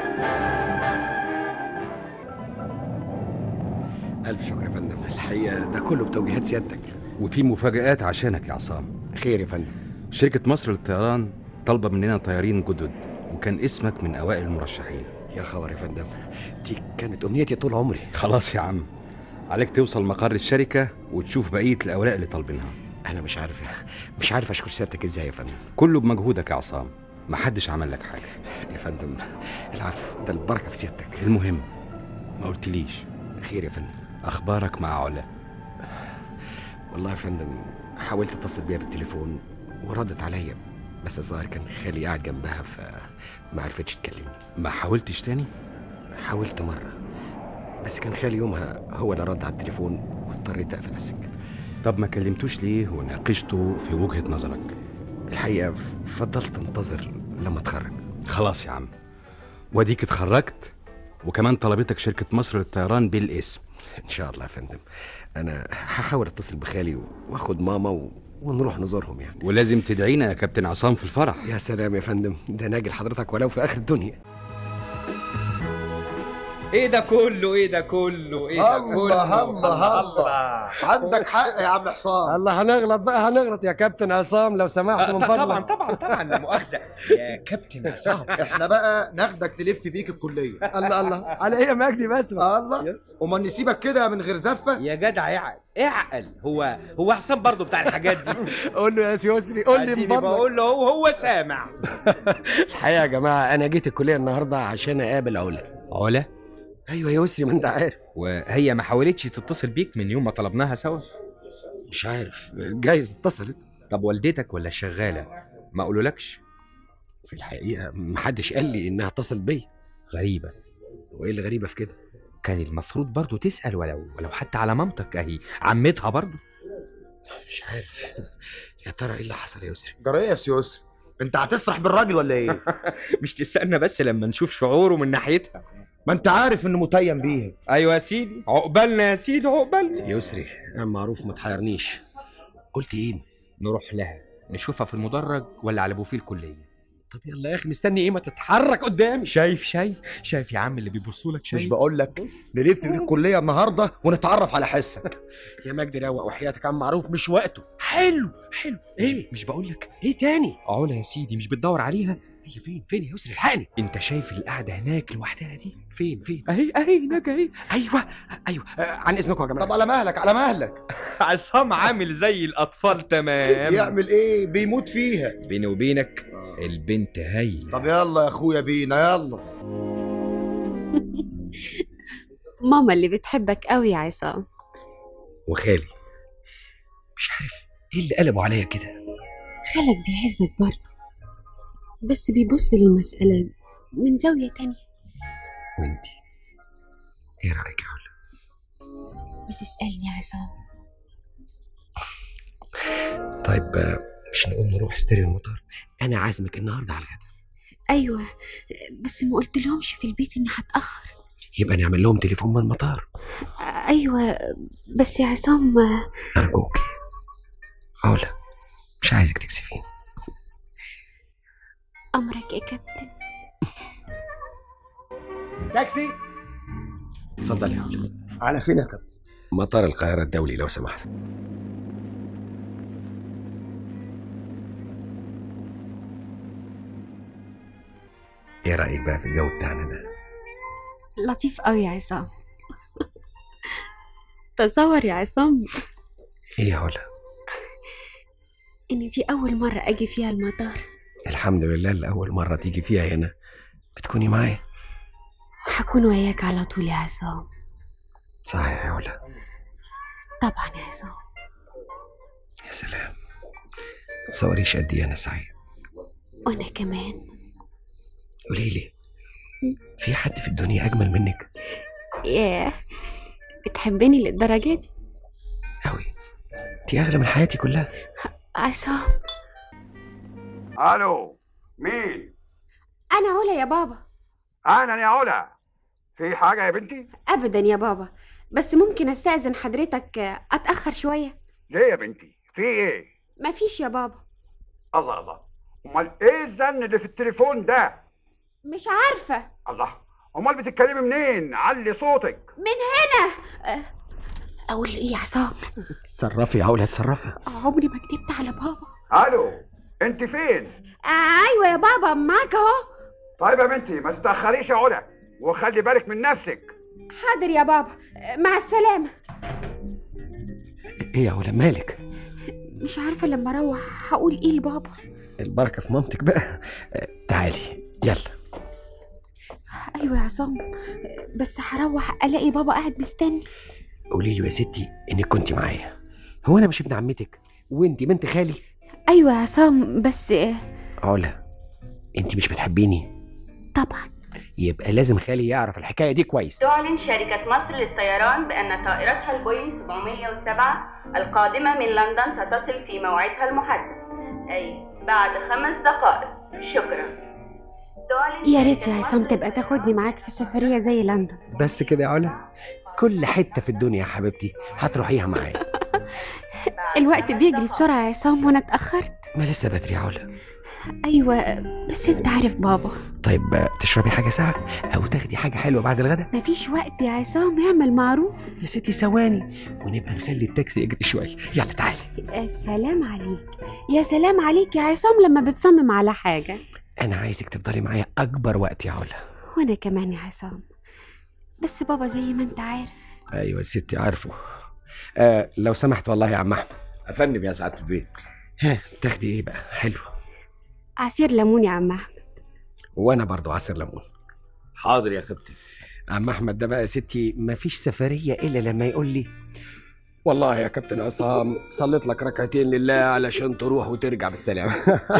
ألف شكر يا فندم الحقيقة ده كله بتوجيهات سيادتك وفي مفاجآت عشانك يا عصام خير يا فندم شركة مصر للطيران طالبة مننا طيارين جدد وكان اسمك من أوائل المرشحين يا خبر يا فندم دي كانت أمنيتي طول عمري خلاص يا عم عليك توصل مقر الشركة وتشوف بقية الأوراق اللي طالبينها أنا مش عارف مش عارف أشكر سيادتك إزاي يا فندم كله بمجهودك يا عصام محدش عمل لك حاجة يا فندم العفو ده البركة في سيادتك المهم ما قلتليش خير يا فندم أخبارك مع علا والله يا فندم حاولت اتصل بيها بالتليفون وردت عليا بس الظاهر كان خالي قاعد جنبها فما عرفتش تكلمني ما حاولتش تاني حاولت مرة بس كان خالي يومها هو اللي رد على التليفون واضطريت اقفل السكة طب ما كلمتوش ليه وناقشته في وجهة نظرك الحقيقة فضلت انتظر لما اتخرج خلاص يا عم واديك اتخرجت وكمان طلبتك شركة مصر للطيران بالاسم ان شاء الله يا فندم انا هحاول اتصل بخالي واخد ماما و... ونروح نزورهم يعني ولازم تدعينا يا كابتن عصام في الفرح يا سلام يا فندم ده ناجي لحضرتك ولو في اخر الدنيا ايه ده كله ايه ده كله ايه ده الله كله الله الله عندك حق يا عم حسام الله هنغلط بقى هنغلط يا كابتن عصام لو سمحت من فضلك طبعا طبعا طبعا لا مؤاخذه يا كابتن عصام احنا بقى ناخدك نلف بيك الكليه الله الله على ايه يا مجدي بس الله وما نسيبك كده من غير زفه يا جدع اعقل اعقل هو هو حسام برضه بتاع الحاجات دي قول له يا سيوسري قول لي من أديني فضلك بقول له هو هو سامع الحقيقه يا جماعه انا جيت الكليه النهارده عشان اقابل علا علا ايوه يا يسري ما انت عارف وهي ما حاولتش تتصل بيك من يوم ما طلبناها سوا مش عارف جايز اتصلت طب والدتك ولا الشغاله ما قولولكش في الحقيقه محدش قال لي انها اتصلت بيا غريبه وايه اللي غريبه في كده كان المفروض برضه تسال ولو ولو حتى على مامتك اهي عمتها برضه مش عارف يا ترى ايه اللي حصل يا يسري جرى ايه يا سيوسري انت هتسرح بالراجل ولا ايه مش تستنى بس لما نشوف شعوره من ناحيتها ما انت عارف انه متيم بيها ايوه يا سيدي عقبالنا يا سيدي عقبالنا يا يسري يا معروف ما تحيرنيش قلت ايه نروح لها نشوفها في المدرج ولا على بوفيه الكليه طب يلا يا اخي مستني ايه ما تتحرك قدامي شايف شايف شايف يا عم اللي بيبصوا لك شايف مش بقول لك نلف بيك الكليه النهارده ونتعرف على حسك يا مجدي روق وحياتك عم معروف مش وقته حلو حلو ايه مش بقول لك ايه تاني علا يا سيدي مش بتدور عليها هي فين فين يا يسري الحقني انت شايف القعده هناك لوحدها دي فين فين اهي اهي هناك اهي ايوه ايوه آه عن اذنكم يا جماعه طب على مهلك على مهلك عصام عامل زي الاطفال تمام يعمل ايه بيموت فيها بيني وبينك البنت هايله طب يلا يا اخويا بينا يلا ماما اللي بتحبك قوي يا عصام وخالي مش عارف ايه اللي قلبوا عليا كده خالك بيعزك برضه بس بيبص للمسألة من زاوية تانية وانتي ايه رايك يا علا بتسألني يا عصام طيب آه، مش نقوم نروح ستيريو المطار انا عازمك النهارده على الغدا أيوة بس ما قلت لهمش في البيت إني هتأخر يبقى نعمل لهم تليفون من المطار ايوه بس يا عصام ارجوك علا مش عايزك تكسفيني امرك يا كابتن تاكسي اتفضل يا علا على فين يا كابتن مطار القاهرة الدولي لو سمحت ايه رأيك بقى في الجو بتاعنا ده؟ لطيف قوي يا عصام تصور يا عصام ايه يا علا؟ ان دي اول مرة اجي فيها المطار الحمد لله اللي أول مرة تيجي فيها هنا بتكوني معايا وهكون وياك على طول يا عصام صحيح يا علا طبعا يا عصام يا سلام تصوريش قد ايه أنا سعيد وانا كمان قولي لي في حد في الدنيا أجمل منك؟ ياه بتحبني للدرجة دي انت أغلى من حياتي كلها عصام الو مين انا علا يا بابا انا يا علا في حاجه يا بنتي ابدا يا بابا بس ممكن استاذن حضرتك اتاخر شويه ليه يا بنتي في ايه مفيش يا بابا الله الله امال ايه الزن اللي في التليفون ده مش عارفه الله امال بتتكلمي منين علي صوتك من هنا أه، اقول ايه يا عصام تصرفي يا علا تصرفي عمري ما كدبت على بابا الو انت فين آه ايوه يا بابا معاك اهو طيب يا بنتي ما تتاخريش يا علا وخلي بالك من نفسك حاضر يا بابا آه، مع السلامه ايه يا علا مالك؟ مش عارفه لما اروح هقول ايه لبابا البركة في مامتك بقى آه، تعالي يلا ايوه يا عصام آه، بس هروح الاقي بابا قاعد مستني قولي له يا ستي انك كنت معايا هو انا مش ابن عمتك وانت بنت خالي ايوه يا عصام بس آه، علا انت مش بتحبيني طبعا يبقى لازم خالي يعرف الحكايه دي كويس تعلن شركة مصر للطيران بأن طائرتها البوينغ 707 القادمة من لندن ستصل في موعدها المحدد أي بعد خمس دقائق شكرا تعلن يا ريت يا عصام تبقى تاخدني معاك في سفريه زي لندن بس كده يا علا كل حته في الدنيا يا حبيبتي هتروحيها معايا الوقت بيجري بسرعه يا عصام وانا اتاخرت ما لسه بدري يا علا ايوه بس انت عارف بابا طيب آه، تشربي حاجه ساقعه او تاخدي حاجه حلوه بعد الغداء مفيش وقت يا عصام اعمل معروف يا ستي ثواني ونبقى نخلي التاكسي يجري شويه يلا تعالي يا سلام عليك يا سلام عليك يا عصام لما بتصمم على حاجه انا عايزك تفضلي معايا اكبر وقت يا علا وانا كمان يا عصام بس بابا زي ما انت عارف ايوه يا ستي عارفه آه لو سمحت والله يا عم احمد افندم يا سعاده البيت ها تاخدي ايه بقى حلو عصير ليمون يا عم احمد وانا برضو عصير ليمون حاضر يا كابتن عم احمد ده بقى يا ستي مفيش سفريه الا لما يقول لي والله يا كابتن عصام صليت لك ركعتين لله علشان تروح وترجع بالسلامه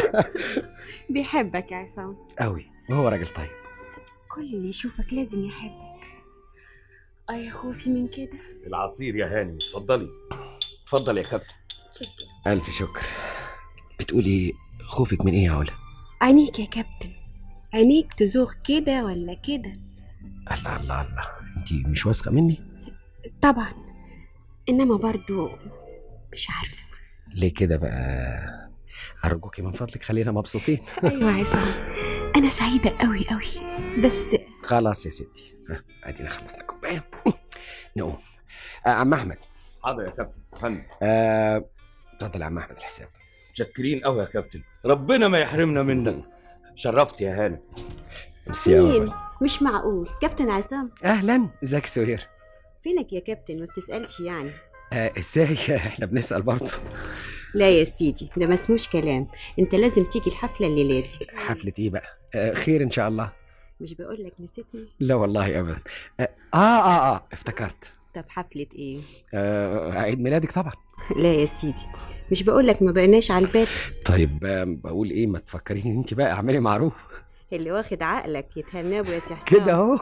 بيحبك يا عصام قوي وهو راجل طيب كل اللي يشوفك لازم يحبك اه يا خوفي من كده العصير يا هاني اتفضلي اتفضل يا كابتن الف شكر بتقولي خوفك من ايه يا علا عينيك يا كابتن عينيك تزوغ كده ولا كده الله الله الله انت مش واثقه مني طبعا انما برضو مش عارفه ليه كده بقى ارجوكي من فضلك خلينا مبسوطين ايوه يا عصام انا سعيده قوي قوي بس خلاص يا ستي ها، ادينا خلصنا كوبايه نقوم آه عم احمد حاضر يا كابتن فندم آه، اتفضل يا عم احمد الحساب متشكرين قوي يا كابتن ربنا ما يحرمنا منك شرفت يا هاني ميرسي يا مين بابا. مش معقول كابتن عصام اهلا ازيك يا سهير فينك يا كابتن ما بتسألش يعني آه ازاي احنا بنسال برضه لا يا سيدي ده ما اسموش كلام انت لازم تيجي الحفلة الليلة دي حفله ايه بقى آه خير ان شاء الله مش بقول لك نسيتني لا والله ابدا آه اه اه افتكرت طب حفلة ايه آه عيد ميلادك طبعا لا يا سيدي مش بقول لك ما بقناش على البال طيب آه بقول ايه ما تفكريني انت بقى اعملي معروف اللي واخد عقلك يتهناه يا سي حسام كده اهو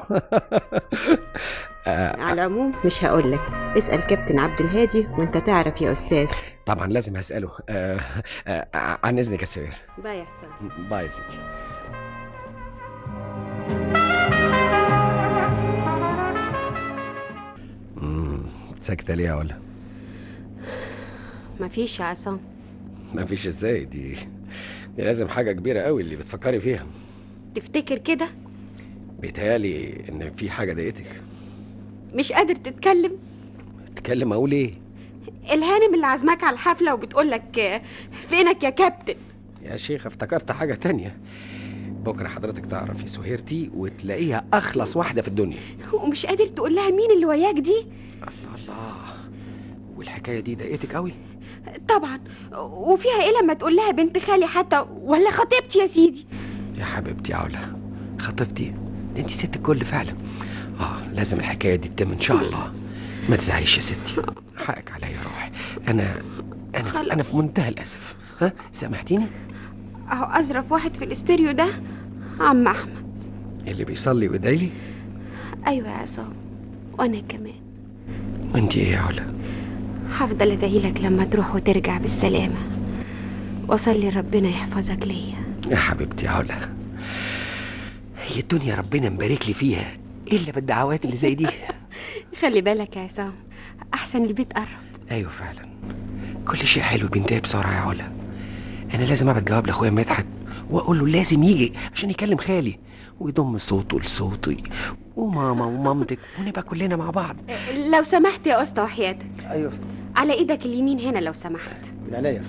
آه على العموم مش هقول لك اسأل كابتن عبد الهادي وانت تعرف يا استاذ طبعا لازم هساله آه آه عن اذنك يا سهير باي يا حسام باي يا ستي ساكته ليه يا ولا مفيش يا عصام مفيش ازاي دي دي لازم حاجه كبيره قوي اللي بتفكري فيها تفتكر كده بيتهيالي ان في حاجه ضايقتك مش قادر تتكلم تكلم اقول ايه الهانم اللي عازماك على الحفله وبتقولك فينك يا كابتن يا شيخ افتكرت حاجه تانية بكره حضرتك تعرفي سهيرتي وتلاقيها اخلص واحده في الدنيا ومش قادر تقول لها مين اللي وياك دي الله والحكايه دي ضايقتك قوي طبعا وفيها ايه لما تقول لها بنت خالي حتى ولا خطيبتي يا سيدي يا حبيبتي يا علا خطيبتي ده انت ست الكل فعلا اه لازم الحكايه دي تتم ان شاء الله ما تزعليش يا ستي حقك عليا يا روحي انا انا انا في منتهى الاسف ها سامحتيني اهو ازرف واحد في الاستيريو ده عم احمد اللي بيصلي ويدعي لي ايوه يا عصام وانا كمان وانت ايه يا علا هفضل ادعي لك لما تروح وترجع بالسلامه واصلي ربنا يحفظك ليا يا حبيبتي يا علا هي الدنيا ربنا مبارك لي فيها الا بالدعوات اللي زي دي خلي بالك يا عصام احسن البيت قرب ايوه فعلا كل شيء حلو بينتهي بسرعه يا علا انا لازم ابعت جواب لاخويا مدحت واقول له لازم يجي عشان يكلم خالي ويضم صوته لصوتي وماما ومامتك ونبقى كلنا مع بعض لو سمحت يا اسطى وحياتك ايوه على ايدك اليمين هنا لو سمحت من عليا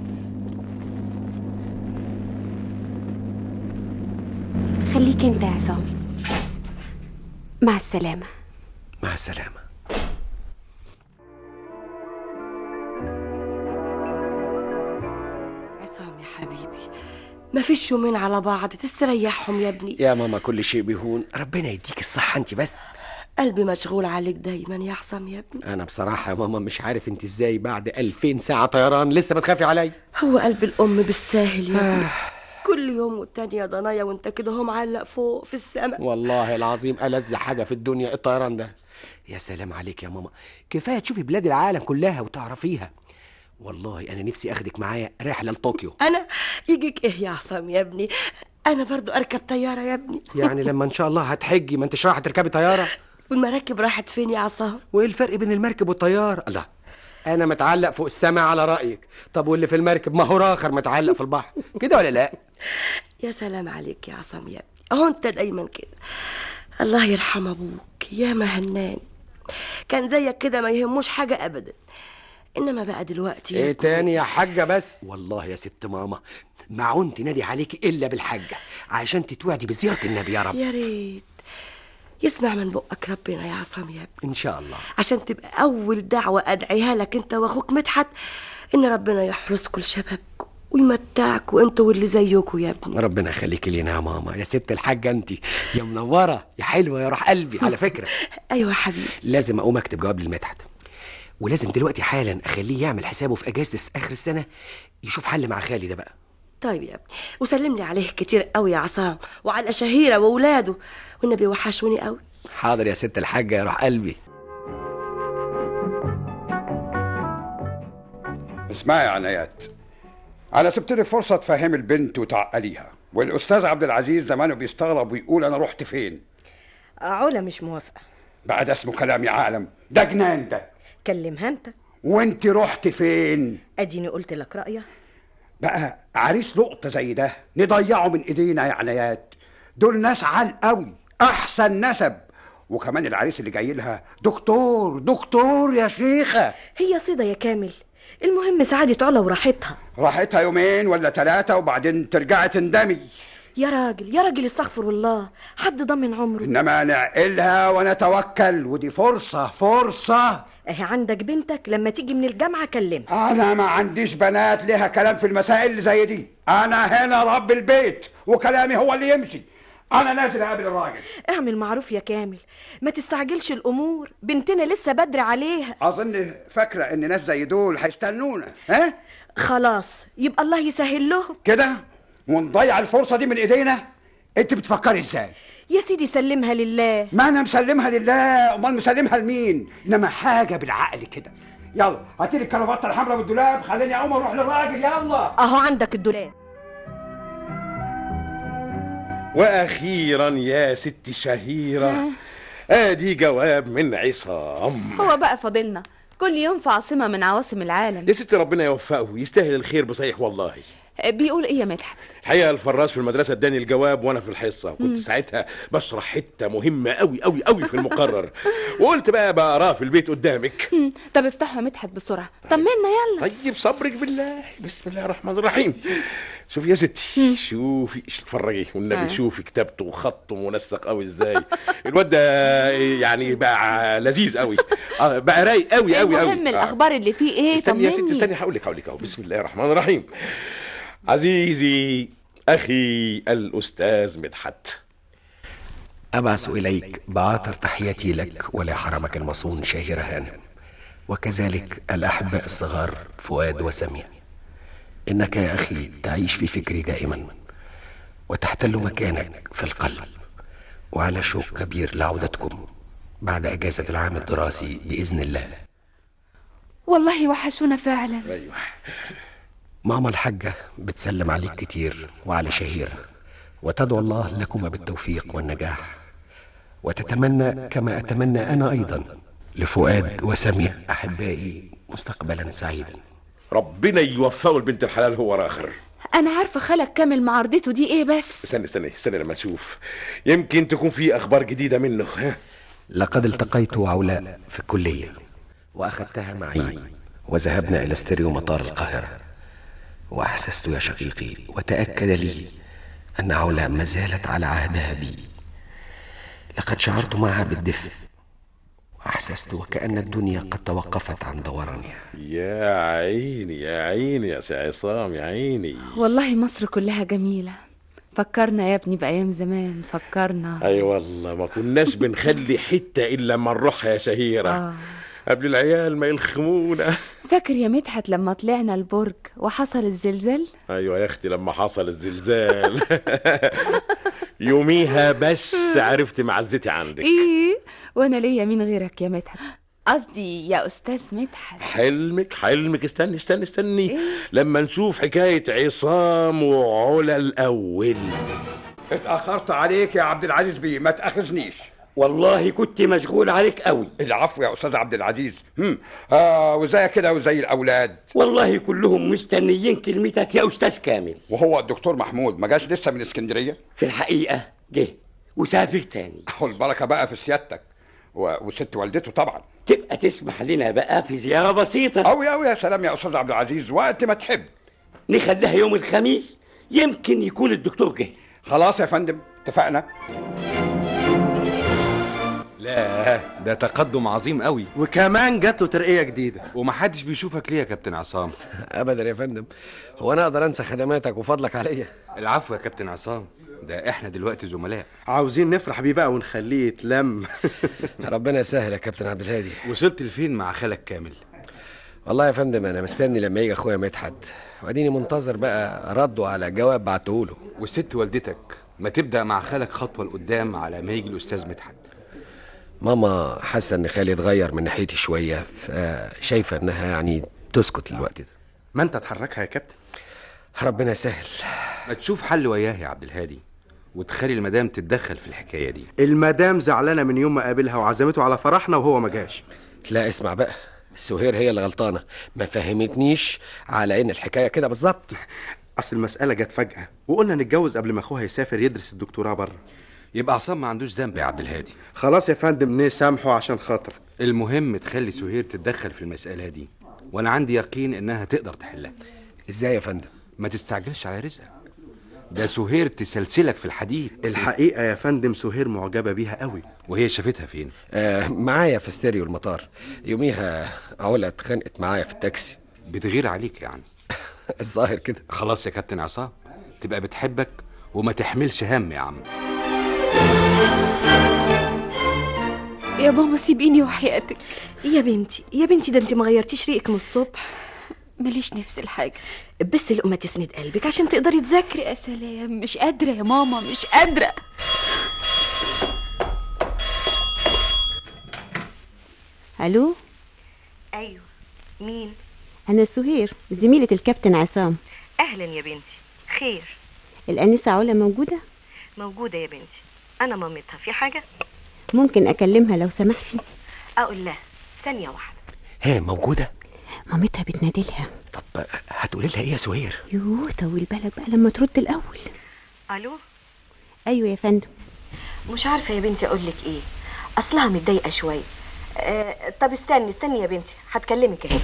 خليك انت يا عصام مع السلامه مع السلامه عصام يا حبيبي ما فيش يومين على بعض تستريحهم يا ابني يا ماما كل شيء بيهون ربنا يديك الصحه انت بس قلبي مشغول عليك دايما يا عصام يا ابني انا بصراحه يا ماما مش عارف انت ازاي بعد 2000 ساعه طيران لسه بتخافي عليا هو قلب الام بالساهل يا ابني كل يوم والتاني يا ضنايا وانت كده هو معلق فوق في السماء والله العظيم ألذ حاجة في الدنيا الطيران ده يا سلام عليك يا ماما كفاية تشوفي بلاد العالم كلها وتعرفيها والله أنا نفسي أخدك معايا رحلة لطوكيو انا يجيك ايه يا عصام يا ابني انا برضو اركب طياره يا ابني يعني لما إن شاء الله هتحجي ما أنتش رايحة تركبي طيارة والمراكب راحت فين يا عصام وإيه الفرق بين المركب والطيارة الله أنا متعلق فوق السماء على رأيك طب واللي في المركب ما هو راخر متعلق في البحر كده ولا لا يا سلام عليك يا عصام يا ابني اهو انت دايما كده الله يرحم ابوك يا مهنان كان زيك كده ما يهموش حاجه ابدا انما بقى دلوقتي يا ايه ابني، تاني يا حاجة بس والله يا ست ماما ما عنت نادي عليك إلا بالحجة عشان تتوعدي بزيارة النبي يا رب يا ريت يسمع من بقك ربنا يا عصام يا ابني إن شاء الله عشان تبقى اول دعوه ادعيها لك انت واخوك مدحت ان ربنا يحرسكم لشبابكم ويمتعكم انتوا واللي زيكم يا ابني ربنا يخليكي لينا يا ماما يا ست الحاجة انت يا منورة يا حلوة يا روح قلبي على فكرة ايوه حبيبي لازم اقوم اكتب جواب للمدحت ولازم دلوقتي حالا اخليه يعمل حسابه في اجازة الس- اخر السنة يشوف حل مع خالي ده بقى طيب يا ابني وسلم لي عليه كتير قوي يا عصام وعلى شهيره واولاده والنبي وحشوني قوي حاضر يا ست الحاجة يا روح قلبي اسمعي يا عنايات انا سبت لك فرصه تفهمي البنت وتعقليها والاستاذ عبد العزيز زمانه بيستغرب ويقول انا رحت فين علا مش موافقة بقى ده اسمه كلام يا عالم ده جنان ده كلمها انت وانت رحت فين اديني قلت لك رأيها بقى عريس لقطه زي ده نضيعه من ايدينا يا عنايات دول ناس عال قوي احسن نسب وكمان العريس اللي جاي لها دكتور دكتور يا شيخه هي صيدة يا كامل المهم سعادة علا وراحتها راحتها يومين ولا ثلاثه وبعدين ترجعي تندمي يا راجل يا راجل استغفر الله حد ضمن عمره انما نعقلها ونتوكل ودي فرصه فرصه اهي عندك بنتك لما تيجي من الجامعة كلمها انا ما عنديش بنات لها كلام في المسائل اللي زي دي انا هنا رب البيت وكلامي هو اللي يمشي انا نازل اقابل الراجل اعمل معروف يا كامل ما تستعجلش الامور بنتنا لسه بدري عليها اظن فاكره ان ناس زي دول هيستنونا ها خلاص يبقى الله يسهل لهم كده ونضيع الفرصه دي من ايدينا انت بتفكري ازاي يا سيدي سلمها لله ما انا مسلمها لله امال مسلمها لمين انما حاجه بالعقل كده يلا هاتي لي الكرافته الحمراء والدولاب خليني اقوم اروح للراجل يلا اهو عندك الدولاب واخيرا يا ست شهيره ادي جواب من عصام هو بقى فاضلنا كل يوم في عاصمة من عواصم العالم يا ست ربنا يوفقه يستاهل الخير بصحيح والله بيقول ايه يا مدحت الحقيقه الفراش في المدرسه اداني الجواب وانا في الحصه كنت مم. ساعتها بشرح حته مهمه قوي قوي قوي في المقرر وقلت بقى بقراه في البيت قدامك هم، طب افتحه يا مدحت بسرعة طمنا يلا طيب صبرك بالله بسم الله الرحمن الرحيم شوفي يا ستي شوفي اتفرجي والنبي آه. شوفي كتابته وخطه منسق قوي ازاي الواد ده يعني بقى لذيذ قوي اه بقى رايق قوي قوي قوي المهم الاخبار اللي فيه ايه استني يا ستي طمني. استني هقول لك هقول لك اهو بسم الله الرحمن الرحيم عزيزي اخي الاستاذ مدحت أبعث إليك بعاطر تحياتي لك ولحرمك المصون شاهر هانم وكذلك الأحباء الصغار فؤاد وسمية إنك يا أخي تعيش في فكري دائما وتحتل مكانك في القلب وعلى شوق كبير لعودتكم بعد أجازة العام الدراسي بإذن الله والله وحشونا فعلا ايوه ماما الحاجة بتسلم عليك كتير وعلى شهيرة وتدعو الله لكما بالتوفيق والنجاح وتتمنى كما أتمنى أنا أيضا لفؤاد وسمية أحبائي مستقبلا سعيدا ربنا يوفقه البنت الحلال هو راخر انا عارفة خالك كامل معارضته دي ايه بس استني استني استني لما نشوف يمكن تكون في اخبار جديده منه ها لقد التقيت علاء في الكلية وأخذتها معي وذهبنا إلى استريو مطار القاهرة وأحسست يا شقيقي وتأكد لي أن علاء ما زالت على عهدها بي لقد شعرت معها بالدفء وأحسست وكأن الدنيا قد توقفت عن دورانها يا عيني يا عيني يا سي عصام يا عيني والله مصر كلها جميلة فكرنا يا ابني بأيام زمان فكرنا اي والله ما كناش بنخلي حته الا لما نروحها يا شهيره آه. قبل العيال ما يلخمونا فاكر يا مدحت لما طلعنا البرج وحصل الزلزال ايوه يا اختي لما حصل الزلزال يوميها بس عرفت معزتي عندك ايه وانا ليا مين غيرك يا مدحت قصدي يا استاذ مدحت حلمك حلمك استني استني استني لما نشوف حكايه عصام وعلا الاول اتأخرت عليك يا عبد العزيز بيه ما تأخذنيش والله كنت مشغول عليك قوي العفو يا أستاذ عبد العزيز هم. آه وزي كده وزي الأولاد والله كلهم مستنيين كلمتك يا استاذ كامل وهو الدكتور محمود ما جاش لسه من اسكندرية في الحقيقة جه وسافر تاني أهو البركة بقى في سيادتك و... وست والدته طبعا تبقى تسمح لنا بقى في زيارة بسيطة أوي أوي يا سلام يا أستاذ عبد العزيز وقت ما تحب نخليها يوم الخميس يمكن يكون الدكتور جه خلاص يا فندم اتفقنا لا ده تقدم عظيم قوي وكمان جات له ترقيه جديده ومحدش بيشوفك ليه يا كابتن عصام أبدا يا فندم هو أنا أقدر أنسى خدماتك وفضلك عليا العفو يا كابتن عصام ده احنا دلوقتي زملاء عاوزين نفرح بيه بقى ونخليه يتلم ربنا يسهل يا كابتن عبد الهادي وصلت لفين مع خالك كامل والله يا فندم أنا مستني لما يجي أخويا مدحت وأديني منتظر بقى رده على جواب بعته له والست والدتك ما تبدا مع خالك خطوه لقدام على ما يجي الاستاذ مدحت ماما حاسة إن خالي اتغير من ناحيتي شوية فشايفة إنها يعني تسكت الوقت ده ما انت تحركها يا كابتن ربنا يسهل ما تشوف حل وياه يا عبد الهادي وتخلي المدام تتدخل في الحكايه دي المدام زعلانه من يوم ما قابلها وعزمته على فرحنا وهو ما جاش لا اسمع بقى سهير هي اللي غلطانة ما فهمتنيش على إن الحكاية كده بالظبط اصل المساله جت فجاه وقلنا نتجوز قبل ما اخوها يسافر يدرس الدكتوراه بره يبقى عصام ما عندوش ذنب يا عبد الهادي خلاص يا فندم نسامحه عشان خاطرك المهم تخلي سهير تتدخل في المساله دي وانا عندي يقين انها تقدر تحلها ازاي يا فندم ما تستعجلش على رزقك ده سهير تسلسلك في الحديد الحقيقه يا فندم سهير معجبه بيها قوي وهي شافتها فين آه معايا في ستيريو المطار يوميها علا اتخانقت معايا في التاكسي بتغير عليك يعني الظاهر كده خلاص يا كابتن عصام تبقى بتحبك وما تحملش هم يا عم يا ماما سيبيني وحياتك يا بنتي يا بنتي ده انت ما غيرتيش ريقك من الصبح ماليش نفس الحاجة بس لقمة تسند قلبك عشان تقدري تذاكري يا سلام مش قادرة يا ماما مش قادرة الو ايوه مين انا سهير زميلة الكابتن عصام اهلا يا بنتي خير الانسة علا موجودة موجوده يا بنتي انا مامتها في حاجه ممكن اكلمها لو سمحتي اقول لها ثانيه واحده هي موجودة مامتها بتنادلها طب هتقولي لها ايه يا سهير يوه طول بالك بقى لما ترد الاول الو ايوه يا فندم مش عارفه يا بنتي اقول لك ايه اصلها متضايقه شويه آه طب استني استني يا بنتي هتكلمك اهي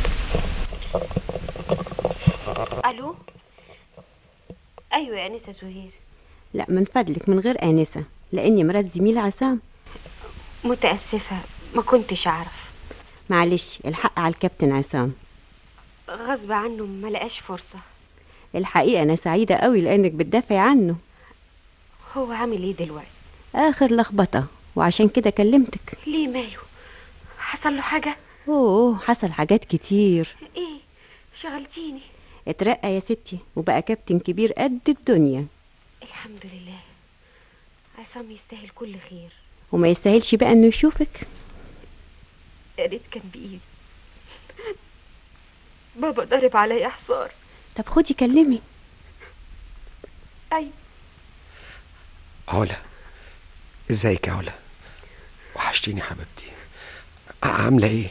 الو ايوه يا انسه زهير لا من فضلك من غير انسه لاني مرات زميلي عصام متاسفه ما كنتش اعرف معلش الحق على الكابتن عصام غصب عنه ما لقاش فرصه الحقيقه انا سعيده قوي لانك بتدافعي عنه هو عامل ايه دلوقتي اخر لخبطه وعشان كده كلمتك ليه ماله حصل له حاجه اوه حصل حاجات كتير ايه شغلتيني اترقى يا ستي وبقى كابتن كبير قد الدنيا الحمد لله عصام يستاهل كل خير وما يستاهلش بقى انه يشوفك يا ريت كان بايدي بابا ضرب عليا حصار طب خدي كلمي اي علا ازيك يا علا وحشتيني يا حبيبتي عاملة ايه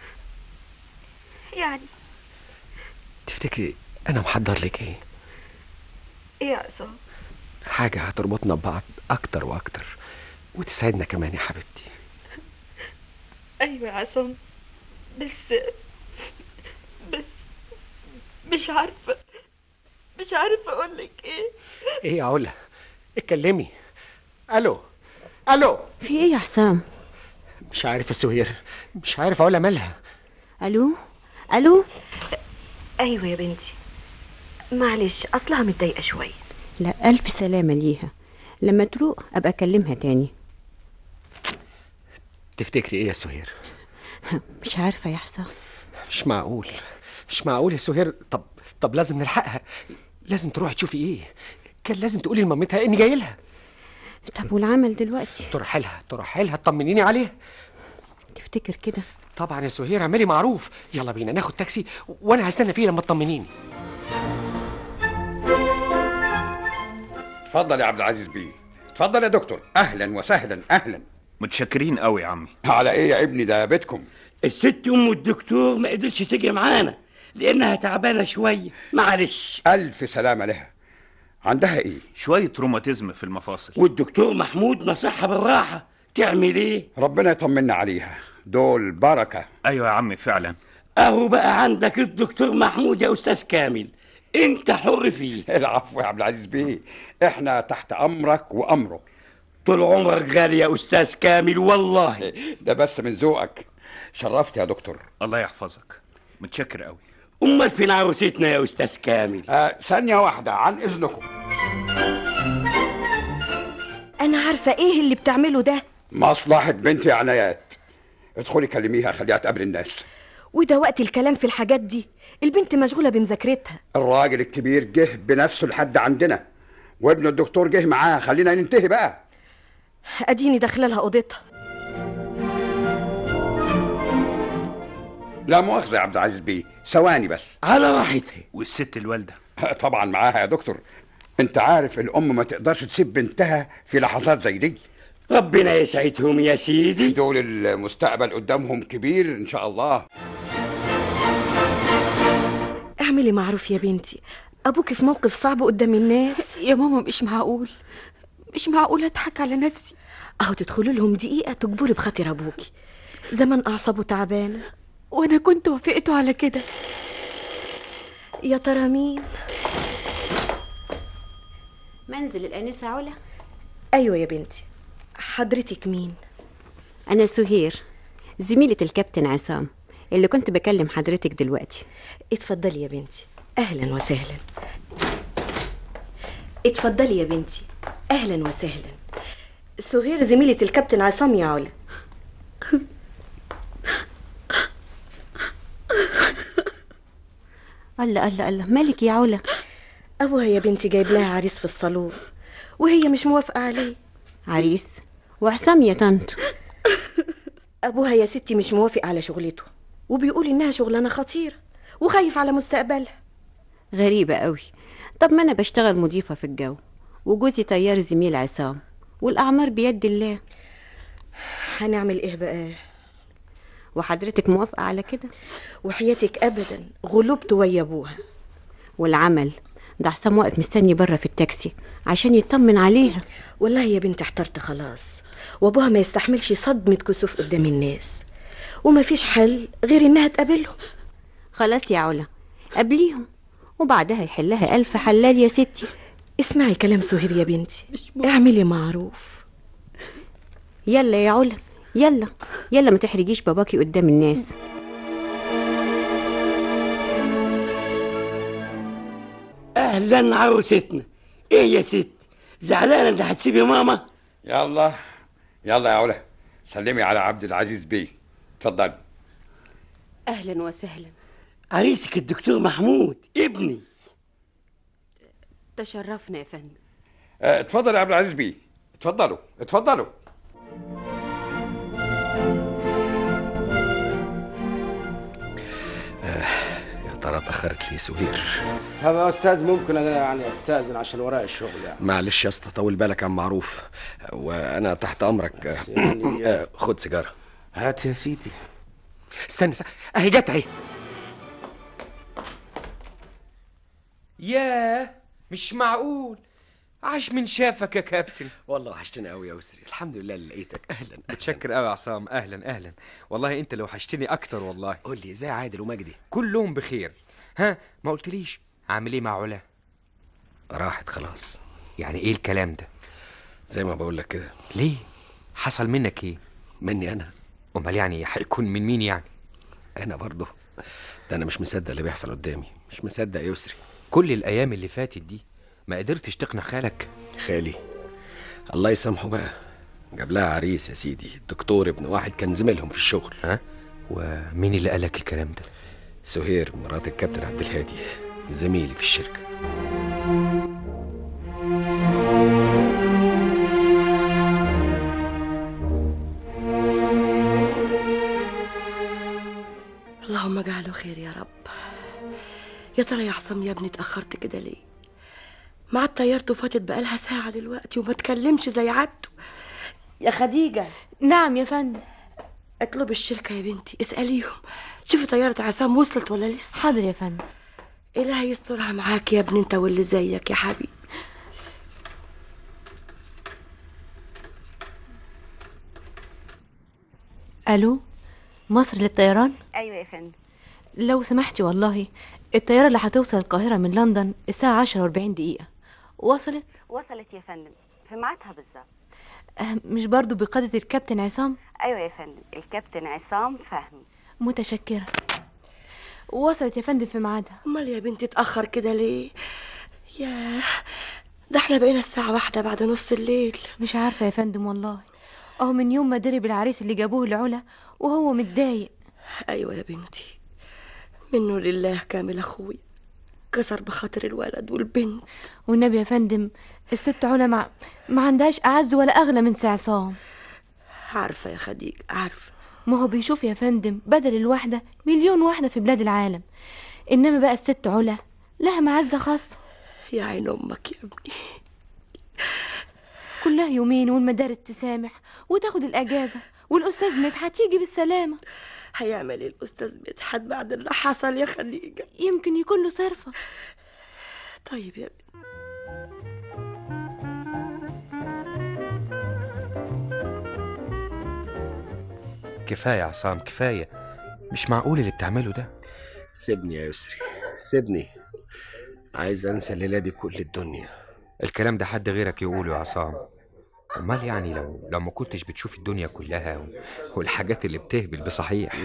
يعني تفتكري انا محضر لك ايه ايه يا عصام حاجة هتربطنا ببعض اكتر واكتر وتسعدنا كمان يا حبيبتي ايوه يا عصام بس بس مش عارفه مش عارفه اقول لك ايه ايه يا علا اتكلمي الو الو في ايه يا حسام مش عارف يا سهير مش عارف اقولها مالها الو الو ايوه يا بنتي معلش اصلها متضايقه شويه لا الف سلامه ليها لما تروق ابقى اكلمها تاني تفتكري ايه يا سهير مش عارفه يا حسام مش معقول مش معقول يا سهير طب طب لازم نلحقها لازم تروحي تشوفي ايه كان لازم تقولي لمامتها اني جاي لها طب والعمل دلوقتي تروحي لها تروحي لها تطمنيني عليها تفتكر كده طبعا يا سهير اعملي معروف يلا بينا ناخد تاكسي وانا هستنى فيه لما تطمنيني اتفضل يا عبد العزيز بيه اتفضل يا دكتور اهلا وسهلا اهلا متشكرين قوي يا عمي على ايه يا ابني ده بيتكم الست ام الدكتور ما قدرتش تيجي معانا لانها تعبانه شويه معلش الف سلامه لها عندها ايه شوية روماتيزم في المفاصل والدكتور محمود نصحها بالراحه تعمل ايه ربنا يطمنا عليها دول بركه ايوه يا عمي فعلا اهو بقى عندك الدكتور محمود يا استاذ كامل انت حر فيه العفو يا عبد العزيز بيه احنا تحت امرك وامره طول عمرك غالي يا استاذ كامل والله ده بس من ذوقك شرفت يا دكتور الله يحفظك متشكر قوي امال فين عروستنا يا استاذ كامل آه ثانيه واحده عن اذنكم انا عارفه ايه اللي بتعمله ده مصلحه بنتي عنايات ادخلي كلميها خليها تقابل الناس وده وقت الكلام في الحاجات دي البنت مشغوله بمذاكرتها الراجل الكبير جه بنفسه لحد عندنا وابن الدكتور جه معاه خلينا ننتهي بقى اديني داخله لها اوضتها لا مؤاخذه يا عبد العزيز بيه ثواني بس على راحتها والست الوالدة طبعا معاها يا دكتور انت عارف الام ما تقدرش تسيب بنتها في لحظات زي دي ربنا يسعدهم يا سيدي دول المستقبل قدامهم كبير ان شاء الله اعملي معروف يا بنتي ابوك في موقف صعب قدام الناس يا ماما مش معقول مش معقول اضحك على نفسي اهو تدخلوا لهم دقيقه تجبري بخاطر ابوكي زمان اعصابه تعبانه وانا كنت وافقته على كده يا ترى مين منزل الانسه علا ايوه يا بنتي حضرتك مين انا سهير زميله الكابتن عصام اللي كنت بكلم حضرتك دلوقتي اتفضلي يا بنتي اهلا وسهلا اتفضلي يا بنتي اهلا وسهلا سهير زميلة الكابتن عصام يا علا الله الله الله مالك يا علا ابوها يا بنتي جايب لها عريس في الصالون وهي مش موافقه عليه عريس وعصام يا طنط ابوها يا ستي مش موافق على شغلته وبيقول انها شغلانه خطيره وخايف على مستقبلها غريبة قوي طب ما أنا بشتغل مضيفة في الجو وجوزي طيار زميل عصام والأعمار بيد الله هنعمل ايه بقى وحضرتك موافقة على كده وحياتك ابدا غلبت ويا ابوها والعمل ده حسام واقف مستني بره في التاكسي عشان يطمن عليها والله يا بنتي احترت خلاص وابوها ما يستحملش صدمة كسوف قدام الناس وما فيش حل غير انها تقابلهم خلاص يا علا قابليهم وبعدها يحلها ألف حلال يا ستي اسمعي كلام سهير يا بنتي اعملي معروف يلا يا علا يلا يلا ما تحرجيش باباكي قدام الناس اهلا عروستنا ايه يا ست زعلانه انت هتسيبي ماما يلا يلا يا علا سلمي على عبد العزيز بيه اتفضل اهلا وسهلا عريسك الدكتور محمود ابني تشرفنا يا فندم اه، اتفضل يا عبد العزيز بيه اتفضلوا اتفضلوا يا ترى اتاخرت لي سهير طب يا استاذ ممكن انا يعني استاذن عشان ورايا الشغل يعني معلش يا اسطى طول بالك يا عم معروف وانا تحت امرك آه، خد سيجاره هات يا سيدي استنى استنى. اهي جت اهي ياه مش معقول عاش من شافك يا كابتن والله وحشتني قوي يا يسري الحمد لله اللي لقيتك اهلا متشكر قوي يا عصام اهلا اهلا والله انت اللي وحشتني اكتر والله قول لي ازاي عادل ومجدي كلهم بخير ها ما قلتليش عامل ايه مع علا راحت خلاص يعني ايه الكلام ده زي ما بقول لك كده ليه حصل منك ايه مني انا امال يعني هيكون من مين يعني انا برضه ده انا مش مصدق اللي بيحصل قدامي مش مصدق يا يسري كل الايام اللي فاتت دي ما قدرتش تقنع خالك خالي الله يسامحه بقى جاب لها عريس يا سيدي الدكتور ابن واحد كان زميلهم في الشغل ها ومين اللي قالك الكلام ده سهير مرات الكابتن عبد الهادي زميلي في الشركه اللهم اجعله خير يا رب يا ترى يا حسام يا ابني اتأخرت كده ليه مع طيارته فاتت بقالها ساعة دلوقتي وما تكلمش زي عادته يا خديجة نعم يا فندم اطلب الشركة يا بنتي اسأليهم شوفي طيارة عصام وصلت ولا لسه حاضر يا فندم إلهي يسترها معاك يا ابني انت واللي زيك يا حبيبي الو مصر للطيران ايوه يا فندم لو سمحتي والله الطيارة اللي هتوصل القاهرة من لندن الساعة عشرة واربعين دقيقة وصلت وصلت يا فندم في ميعادها بالظبط أه، مش برضو بقادة الكابتن عصام ايوه يا فندم الكابتن عصام فهمي متشكرة وصلت يا فندم في ميعادها امال يا بنتي اتأخر كده ليه ياه ده احنا بقينا الساعة واحدة بعد نص الليل مش عارفة يا فندم والله اهو من يوم ما درب العريس اللي جابوه العلا وهو متضايق ايوه يا بنتي منه لله كامل اخويا كسر بخاطر الولد والبنت والنبي يا فندم الست علا ما, ما عندهاش اعز ولا اغلى من سي عصام عارفة يا خديجة عارفة ما هو بيشوف يا فندم بدل الواحدة مليون واحدة في بلاد العالم إنما بقى الست علا لها معزة خاصة يا عين أمك يا ابني كلها يومين والمدارس تسامح وتاخد الأجازة والأستاذ مدحت يجي بالسلامة هيعمل ايه الأستاذ مدحت بعد اللي حصل يا خديجة يمكن يكون له صرفة طيب يا ابني كفايه يا عصام كفايه مش معقول اللي بتعمله ده سيبني يا يسري سيبني عايز انسى الليله دي كل الدنيا الكلام ده حد غيرك يقوله يا عصام امال يعني لو لو ما كنتش بتشوف الدنيا كلها و... والحاجات اللي بتهبل بصحيح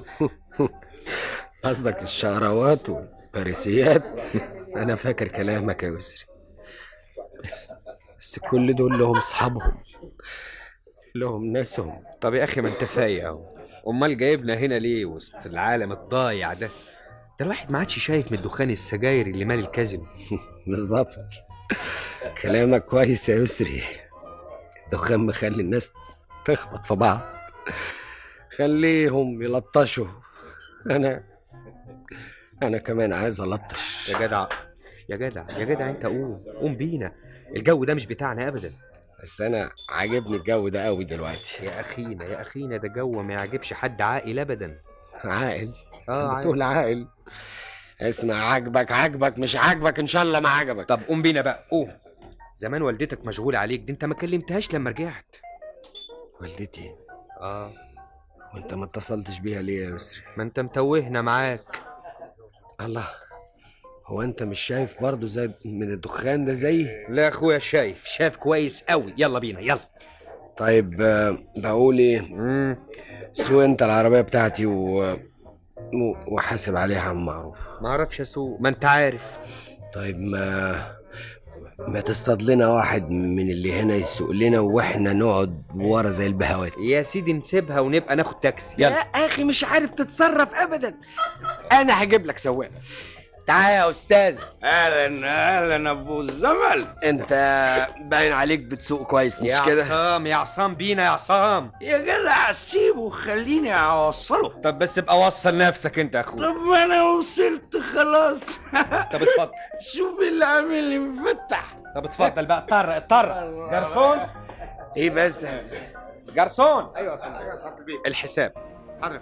قصدك الشعروات والباريسيات انا فاكر كلامك يا يسري بس بس كل دول لهم اصحابهم لهم ناسهم طب يا اخي ما انت فايق اهو امال جايبنا هنا ليه وسط العالم الضايع ده ده الواحد ما عادش شايف من دخان السجاير اللي مال الكازينو بالظبط كلامك كويس يا يسري الدخان مخلي الناس تخبط في بعض خليهم يلطشوا انا انا كمان عايز الطش يا جدع يا جدع يا جدع انت قوم قوم بينا الجو ده مش بتاعنا ابدا بس انا عاجبني الجو ده قوي دلوقتي يا اخينا يا اخينا ده جو ما يعجبش حد عاقل ابدا عاقل اه انت بتقول عاقل اسمع عاجبك عاجبك مش عاجبك ان شاء الله ما عجبك طب قوم بينا بقى قوم زمان والدتك مشغولة عليك دي انت ما كلمتهاش لما رجعت والدتي اه وانت ما اتصلتش بيها ليه يا يسري ما انت متوهنا معاك الله هو انت مش شايف برضه زي من الدخان ده زيي لا يا اخويا شايف شايف كويس قوي يلا بينا يلا طيب آه، بقول ايه سوق انت العربيه بتاعتي و... و- وحاسب عليها عم معروف ما اعرفش اسوق ما انت عارف طيب ما ما تصطاد لنا واحد من اللي هنا يسوق لنا واحنا نقعد ورا زي البهوات يا سيدي نسيبها ونبقى ناخد تاكسي يا يلا اخي مش عارف تتصرف ابدا انا هجيب لك سواق تعال يا استاذ اهلا اهلا ابو الزمل انت باين عليك بتسوق كويس مش يا كده عصام يا عصام بينا يا عصام يا جدع سيبه خليني اوصله طب بس ابقى وصل نفسك انت يا اخويا طب ما انا وصلت خلاص طب اتفضل شوف اللي عامل لي مفتح طب اتفضل بقى اضطر اضطر جرسون ايه بس جرسون ايوه يا فندم ايوه يا صاحب البيت الحساب عارف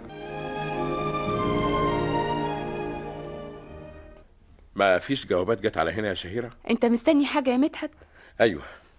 ما فيش جوابات جت على هنا يا شهيرة انت مستني حاجة يا مدحت ايوه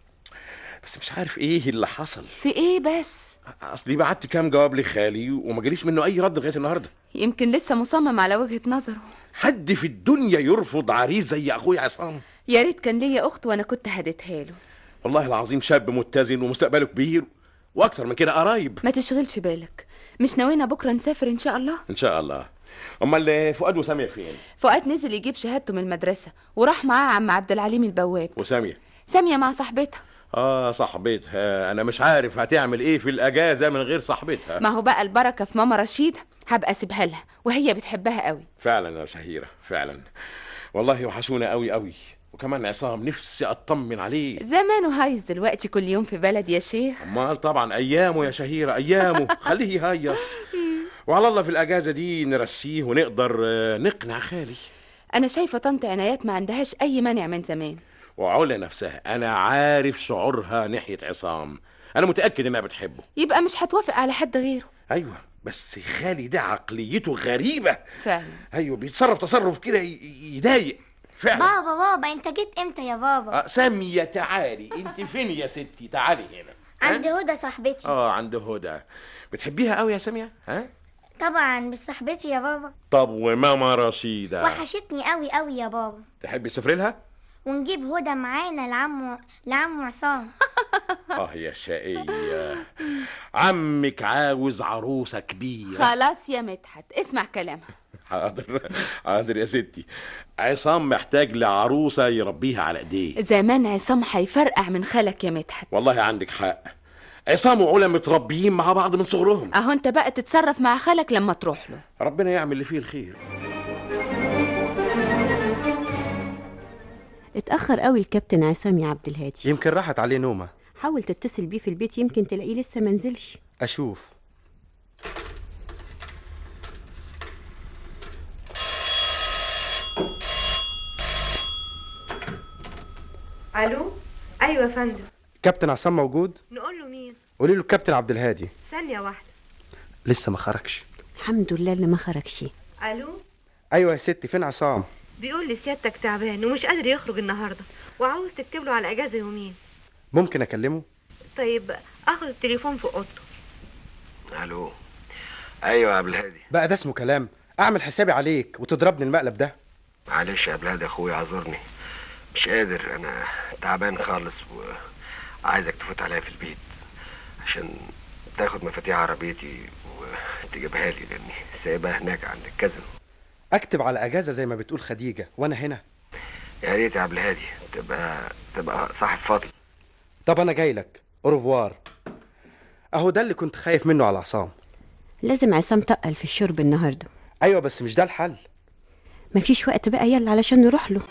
بس مش عارف ايه اللي حصل في ايه بس اصلي بعت كام جواب لخالي وما جاليش منه اي رد لغايه النهارده يمكن لسه مصمم على وجهة نظره حد في الدنيا يرفض عريس زي اخويا عصام يا ريت كان ليا اخت وانا كنت هديتها له والله العظيم شاب متزن ومستقبله كبير واكتر من كده قرايب ما تشغلش بالك مش ناوينا بكره نسافر ان شاء الله ان شاء الله امال فؤاد وساميه فين فؤاد نزل يجيب شهادته من المدرسة وراح معاه عم عبد العليم البواب وساميه سامية مع صاحبتها اه صاحبتها انا مش عارف هتعمل ايه في الاجازه من غير صاحبتها ما هو بقى البركة في ماما رشيدة هبقى اسيبها لها وهي بتحبها قوي فعلا يا شهيره فعلا والله وحشونا قوي قوي وكمان عصام نفسي اطمن عليه زمانه هايز دلوقتي كل يوم في بلد يا شيخ امال طبعا ايامه يا شهيره ايامه خليه يهيص وعلى الله في الاجازه دي نرسيه ونقدر آه، نقنع خالي انا شايفة طنط عنايات ما عندهاش اي مانع من زمان وعلا نفسها انا عارف شعورها ناحيه عصام انا متاكد انها بتحبه يبقى مش هتوافق على حد غيره ايوه بس خالي ده عقليته غريبه فعلا ايوه بيتصرف تصرف كده ي- يضايق فعلا بابا بابا انت جيت امتى يا بابا آه سامية تعالي انت فين يا ستي تعالي هنا ها؟ عند هدى صاحبتي اه عند هدى بتحبيها قوي يا سامية ها طبعا مش صاحبتي يا بابا طب وماما رشيدة وحشتني قوي قوي يا بابا تحبي تسافري لها ونجيب هدى معانا لعمو لعمو عصام اه يا شقية عمك عاوز عروسة كبيرة خلاص يا مدحت اسمع كلامها حاضر حاضر يا ستي عصام محتاج لعروسة يربيها على ايديه زمان عصام هيفرقع من خالك يا مدحت والله عندك حق عصام وعلا متربيين مع بعض من صغرهم اهو انت بقى تتصرف مع خالك لما تروح له ربنا يعمل اللي فيه الخير اتأخر قوي الكابتن عصام يا عبد الهادي يمكن راحت عليه نومه حاول تتصل بيه في البيت يمكن تلاقيه لسه منزلش اشوف الو ايوه يا فندم كابتن عصام موجود نقول له مين قولي له الكابتن عبد الهادي ثانيه واحده لسه ما خرجش الحمد لله اللي ما خرجش الو ايوه يا ستي فين عصام بيقول لي سيادتك تعبان ومش قادر يخرج النهارده وعاوز تكتب له على اجازه يومين ممكن اكلمه طيب اخد التليفون في اوضته الو ايوه يا عبد الهادي بقى ده اسمه كلام اعمل حسابي عليك وتضربني المقلب ده معلش يا عبد الهادي اخويا اعذرني مش قادر انا تعبان خالص وعايزك تفوت عليا في البيت عشان تاخد مفاتيح عربيتي وتجيبها لي لاني سايبها هناك عند الكازينو اكتب على اجازه زي ما بتقول خديجه وانا هنا يا ريت يا عبد الهادي تبقى تبقى صاحب فضل طب انا جاي لك اوروفوار اهو ده اللي كنت خايف منه على عصام لازم عصام تقل في الشرب النهارده ايوه بس مش ده الحل مفيش وقت بقى يلا علشان نروح له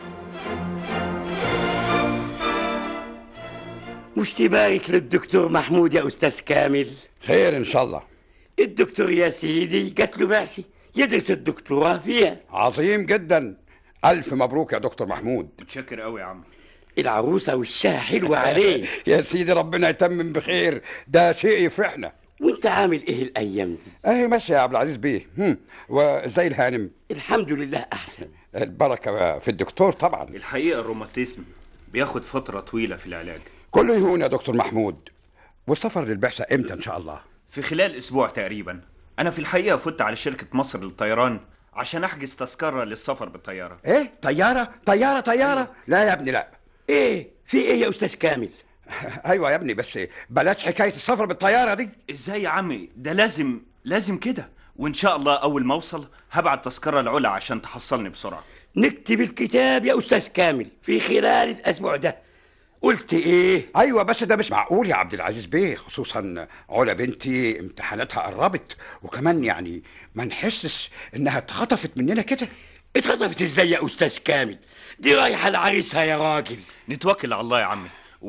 مش تبارك للدكتور محمود يا استاذ كامل خير ان شاء الله الدكتور يا سيدي جات له بعثه يدرس الدكتوراه فيها عظيم جدا الف مبروك يا دكتور محمود متشكر قوي يا عم العروسة وشها حلوة عليه يا سيدي ربنا يتمم بخير ده شيء يفرحنا وانت عامل ايه الايام دي اهي ماشي يا عبد العزيز بيه هم. وزي الهانم الحمد لله احسن البركه في الدكتور طبعا الحقيقة الروماتيزم بياخد فترة طويلة في العلاج كله يهون يا دكتور محمود والسفر للبعثه امتى ان شاء الله في خلال أسبوع تقريبا أنا في الحقيقة فت على شركة مصر للطيران عشان أحجز تذكرة للسفر بالطيارة ايه طياره طياره طياره لا يا ابني لا ايه في ايه يا استاذ كامل ايوه يا ابني بس بلاش حكايه السفر بالطياره دي ازاي يا عمي ده لازم لازم كده وإن شاء الله أول ما أوصل هبعت تذكرة العلا عشان تحصلني بسرعة نكتب الكتاب يا استاذ كامل في خلال الاسبوع ده قلت ايه ايوه بس ده مش معقول يا عبد العزيز بيه خصوصا علا بنتي امتحاناتها قربت وكمان يعني ما نحسش انها اتخطفت مننا كده اتخطفت ازاي يا استاذ كامل دي رايحه لعريسها يا راجل نتوكل على الله يا عمي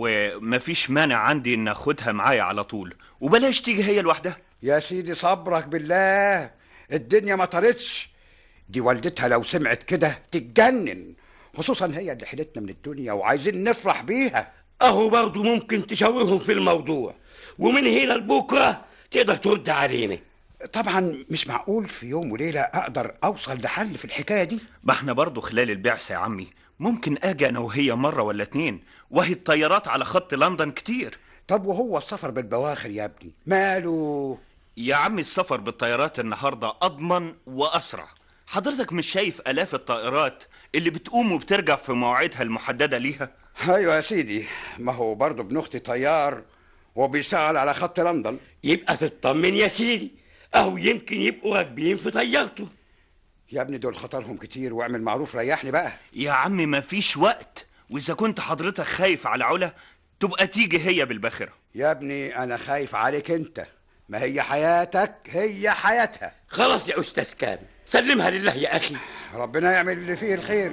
ومفيش مانع عندي ان اخدها معايا على طول وبلاش تيجي هي لوحدها يا سيدي صبرك بالله الدنيا ما طارتش دي والدتها لو سمعت كده تتجنن خصوصا هي اللي حيلتنا من الدنيا وعايزين نفرح بيها اهو برضه ممكن تشاورهم في الموضوع ومن هنا لبكره تقدر ترد علينا طبعا مش معقول في يوم وليله اقدر اوصل لحل في الحكايه دي ما احنا برضه خلال البعثة يا عمي ممكن اجي انا وهي مرة ولا اتنين وهي الطيارات على خط لندن كتير طب وهو السفر بالبواخر يا ابني ماله يا عمي السفر بالطيارات النهاردة اضمن واسرع حضرتك مش شايف الاف الطائرات اللي بتقوم وبترجع في مواعيدها المحددة ليها ايوه يا سيدي ما هو برضه ابن اختي طيار وبيشتغل على خط لندن يبقى تطمن يا سيدي اهو يمكن يبقوا راكبين في طيارته يا ابني دول خطرهم كتير واعمل معروف ريحني بقى يا عمي مفيش وقت واذا كنت حضرتك خايف على علا تبقى تيجي هي بالباخرة يا ابني انا خايف عليك انت ما هي حياتك هي حياتها خلاص يا استاذ كامل سلمها لله يا اخي ربنا يعمل اللي فيه الخير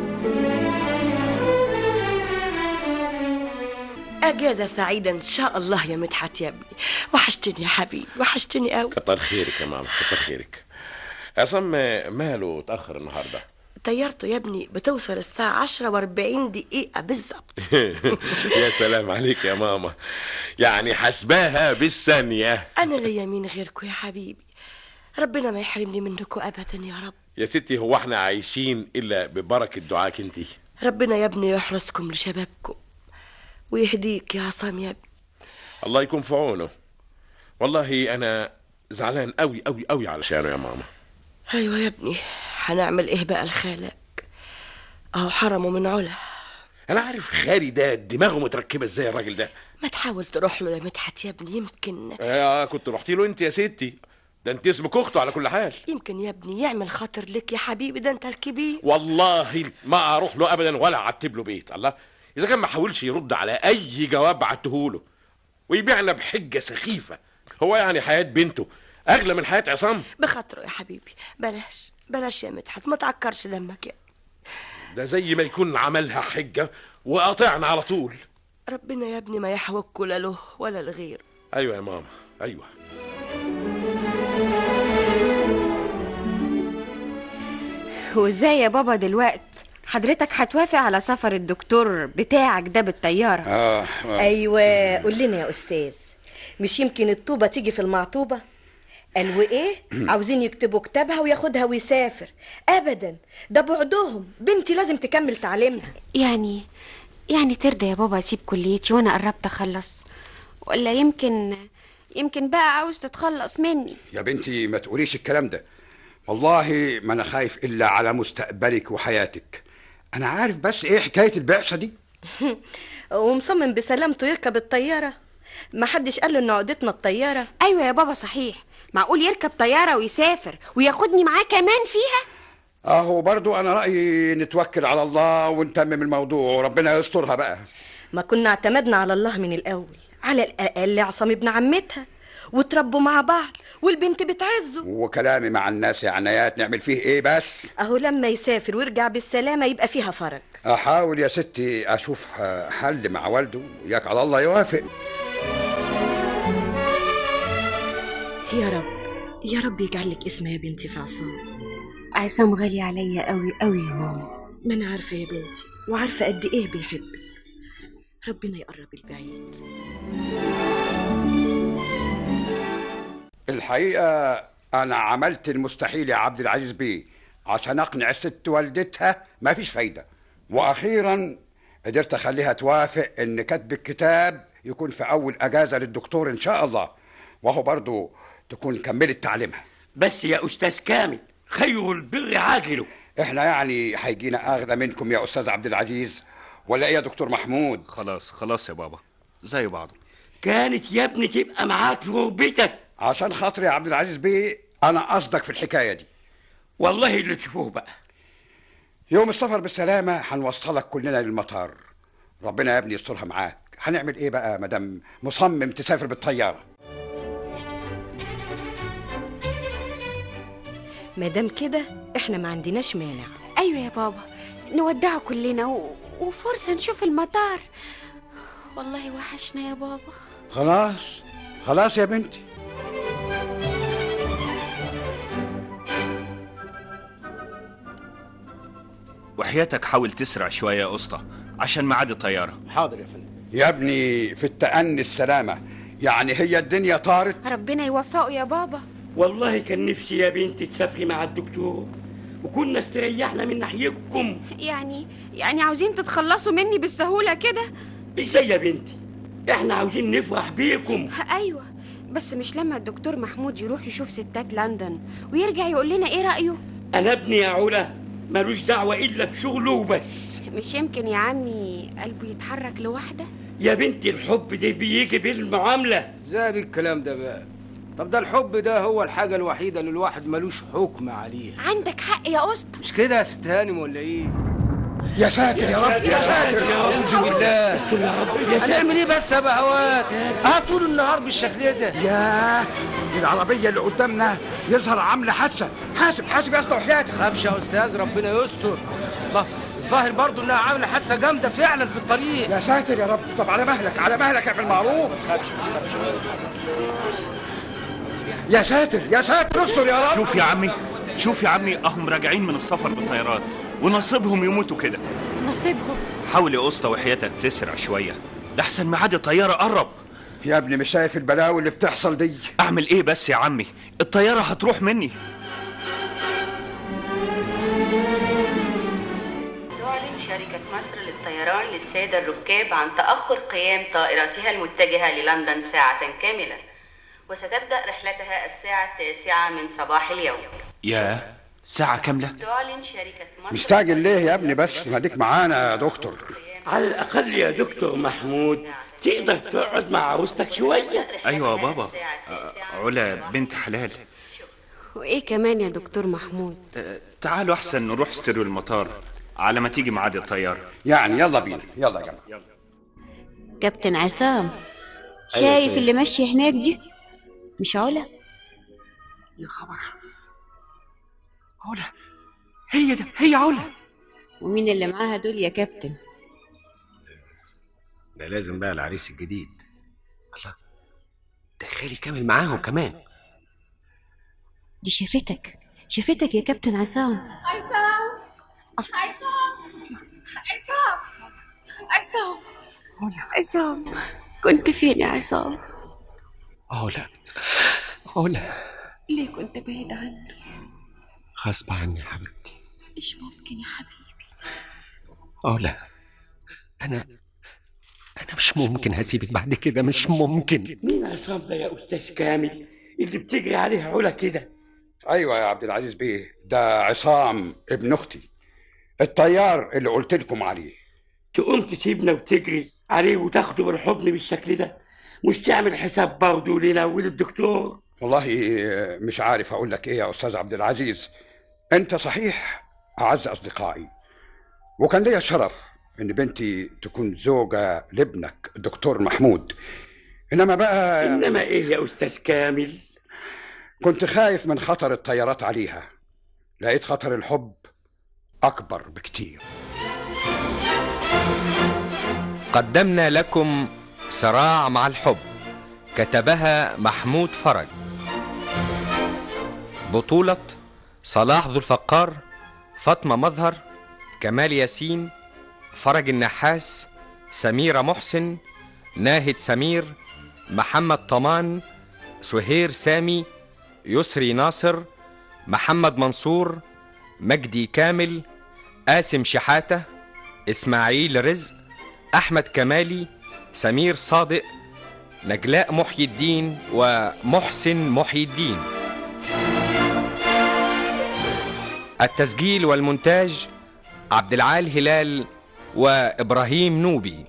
اجازه سعيده ان شاء الله يا مدحت يا ابني وحشتني يا حبيبي وحشتني قوي كتر خيرك يا ماما كتر خيرك عصام ماله اتأخر النهارده طيارته يا ابني بتوصل الساعة عشرة واربعين دقيقة بالظبط يا سلام عليك يا ماما يعني حسباها بالثانية أنا ليا مين غيركم يا حبيبي ربنا ما يحرمني منكم أبدا يا رب يا ستي هو احنا عايشين الا ببركة دعاك انتي ربنا يا ابني يحرسكم لشبابكم ويهديك يا عصام يا ابني الله يكون في عونه والله انا زعلان قوي قوي قوي علشانه يا ماما أيوة يا ابني هنعمل إيه بقى لخالك أهو حرمه من علا انا عارف خالي ده دماغه متركبه ازاي الراجل ده ما تحاول تروح له يا مدحت يا ابني يمكن آه كنت رحتي له انت يا ستي ده انت اسمك اخته على كل حال يمكن يا ابني يعمل خاطر لك يا حبيبي ده انت الكبير والله ما اروح له ابدا ولا اعتب له بيت الله اذا كان ما حاولش يرد على اي جواب بعته له ويبيعنا بحجه سخيفه هو يعني حياه بنته اغلى من حياه عصام بخاطره يا حبيبي بلاش بلاش يا مدحت ما تعكرش دمك يا ده زي ما يكون عملها حجه وقاطعنا على طول ربنا يا ابني ما يحوك لا له ولا لغيره ايوه يا ماما ايوه وازاي يا بابا دلوقت حضرتك هتوافق على سفر الدكتور بتاعك ده بالطيارة آه. ايوه قول لنا يا استاذ مش يمكن الطوبه تيجي في المعطوبه قالوا ايه عاوزين يكتبوا كتابها وياخدها ويسافر ابدا ده بعدهم بنتي لازم تكمل تعليمها يعني يعني ترضى يا بابا اسيب كليتي وانا قربت اخلص ولا يمكن يمكن بقى عاوز تتخلص مني يا بنتي ما تقوليش الكلام ده والله ما انا خايف الا على مستقبلك وحياتك انا عارف بس ايه حكايه البعثه دي ومصمم بسلامته يركب الطياره ما حدش قال له ان عقدتنا الطياره ايوه يا بابا صحيح معقول يركب طياره ويسافر وياخدني معاه كمان فيها اهو برضو انا رايي نتوكل على الله ونتمم الموضوع وربنا يسترها بقى ما كنا اعتمدنا على الله من الاول على الاقل عصام ابن عمتها وتربوا مع بعض والبنت بتعزه وكلامي مع الناس يا عنايات نعمل فيه ايه بس اهو لما يسافر ويرجع بالسلامه يبقى فيها فرج احاول يا ستي اشوف حل مع والده وياك على الله يوافق يا رب يا رب يجعل لك اسم يا بنتي في عصام عصام غالي عليا قوي قوي يا ماما ما انا عارفه يا بنتي وعارفه قد ايه بيحبك ربنا يقرب البعيد الحقيقة أنا عملت المستحيل يا عبد العزيز بيه عشان أقنع الست والدتها مفيش فايدة وأخيرا قدرت أخليها توافق إن كتب الكتاب يكون في أول أجازة للدكتور إن شاء الله وهو برضو تكون كملت تعليمها بس يا أستاذ كامل خير البر عاجله إحنا يعني هيجينا أغلى منكم يا أستاذ عبد العزيز ولا إيه يا دكتور محمود خلاص خلاص يا بابا زي بعض كانت يا ابني تبقى معاك في غربتك عشان خاطري يا عبد العزيز بيه أنا قصدك في الحكاية دي والله اللي تشوفوه بقى يوم السفر بالسلامة هنوصلك كلنا للمطار ربنا يا ابني يسترها معاك هنعمل ايه بقى مدام مصمم تسافر بالطيارة مادام كده احنا ما عندناش مانع ايوه يا بابا نودعه كلنا و... وفرصة نشوف المطار والله وحشنا يا بابا خلاص خلاص يا بنتي وحياتك حاول تسرع شوية يا أسطى عشان ميعاد الطيارة حاضر يا فندم يا ابني في التأني السلامة يعني هي الدنيا طارت ربنا يوفقه يا بابا والله كان نفسي يا بنتي تسافري مع الدكتور وكنا استريحنا من ناحيتكم يعني يعني عاوزين تتخلصوا مني بالسهولة كده ازاي يا بنتي احنا عاوزين نفرح بيكم ايوه بس مش لما الدكتور محمود يروح يشوف ستات لندن ويرجع يقول لنا ايه رأيه انا ابني يا علا ملوش دعوة الا بشغله وبس مش يمكن يا عمي قلبه يتحرك لوحده يا بنتي الحب ده بيجي بالمعاملة ازاي بالكلام ده بقى طب ده الحب ده هو الحاجة الوحيدة اللي الواحد ملوش حكم عليها عندك حق يا اسطى مش كده يا ست هانم ولا ايه؟ يا ساتر يا رب يا ساتر يا اعوذ بالله هنعمل ايه بس يا بهوات؟ اه طول النهار بالشكل ده ياه العربية اللي قدامنا يظهر عاملة حادثة حاسب حاسب يا اسطى وحياتك خافش يا استاذ ربنا يستر الله الظاهر برضو انها عامله حادثه جامده فعلا في الطريق يا ساتر يا رب طب على مهلك على مهلك يا بالمعروف تخافش ما تخافش يا ساتر يا ساتر استر يا رب شوف يا عمي شوف يا عمي اهم راجعين من السفر بالطيارات ونصيبهم يموتوا كده نصيبهم حاول يا اسطى وحياتك تسرع شوية لحسن ميعاد الطيارة قرب يا ابني مش شايف البلاوي اللي بتحصل دي اعمل ايه بس يا عمي الطيارة هتروح مني تعلن شركة مصر للطيران للسادة الركاب عن تأخر قيام طائرتها المتجهة للندن ساعة كاملة وستبدأ رحلتها الساعة التاسعة من صباح اليوم ياه ساعة كاملة تعلن شركة مصر مستعجل ليه يا ابني بس ما ديك معانا يا دكتور على الأقل يا دكتور محمود تقدر تقعد مع عروستك شوية ايوه يا بابا آه، علا بنت حلال وايه كمان يا دكتور محمود ت- تعالوا احسن نروح استريو المطار على ما تيجي ميعاد الطيارة يعني يلا بينا يلا يا جماعة كابتن عصام أيوة يا شايف سيد. اللي ماشية هناك دي مش علا يا خبر علا هي ده هي علا ومين اللي معاها دول يا كابتن ده لازم بقى العريس الجديد الله ده خالي كامل معاهم كمان دي شافتك شافتك يا كابتن عصام عصام عصام عصام عصام عصام كنت فين يا عصام علا علا ليه كنت بعيد عني غصب عني يا حبيبتي مش ممكن يا حبيبي علا انا انا مش ممكن هسيبك بعد كده مش ممكن مين عصام ده يا أستاذ كامل اللي بتجري عليه علا كده ايوه يا عبد العزيز بيه ده عصام ابن اختي الطيار اللي قلت لكم عليه تقوم تسيبنا وتجري عليه وتاخده بالحضن بالشكل ده مش تعمل حساب برضه لنا وللدكتور والله مش عارف اقول لك ايه يا استاذ عبد العزيز انت صحيح اعز اصدقائي وكان ليا شرف ان بنتي تكون زوجة لابنك الدكتور محمود انما بقى انما ايه يا استاذ كامل كنت خايف من خطر الطيارات عليها لقيت خطر الحب اكبر بكتير قدمنا لكم صراع مع الحب كتبها محمود فرج بطولة صلاح ذو الفقار فاطمة مظهر كمال ياسين فرج النحاس سميرة محسن ناهد سمير محمد طمان سهير سامي يسري ناصر محمد منصور مجدي كامل قاسم شحاتة إسماعيل رزق أحمد كمالي سمير صادق نجلاء محيي الدين ومحسن محيي الدين التسجيل والمونتاج عبد العال هلال وإبراهيم نوبي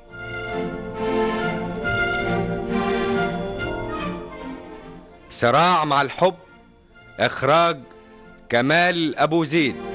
صراع مع الحب إخراج كمال أبو زيد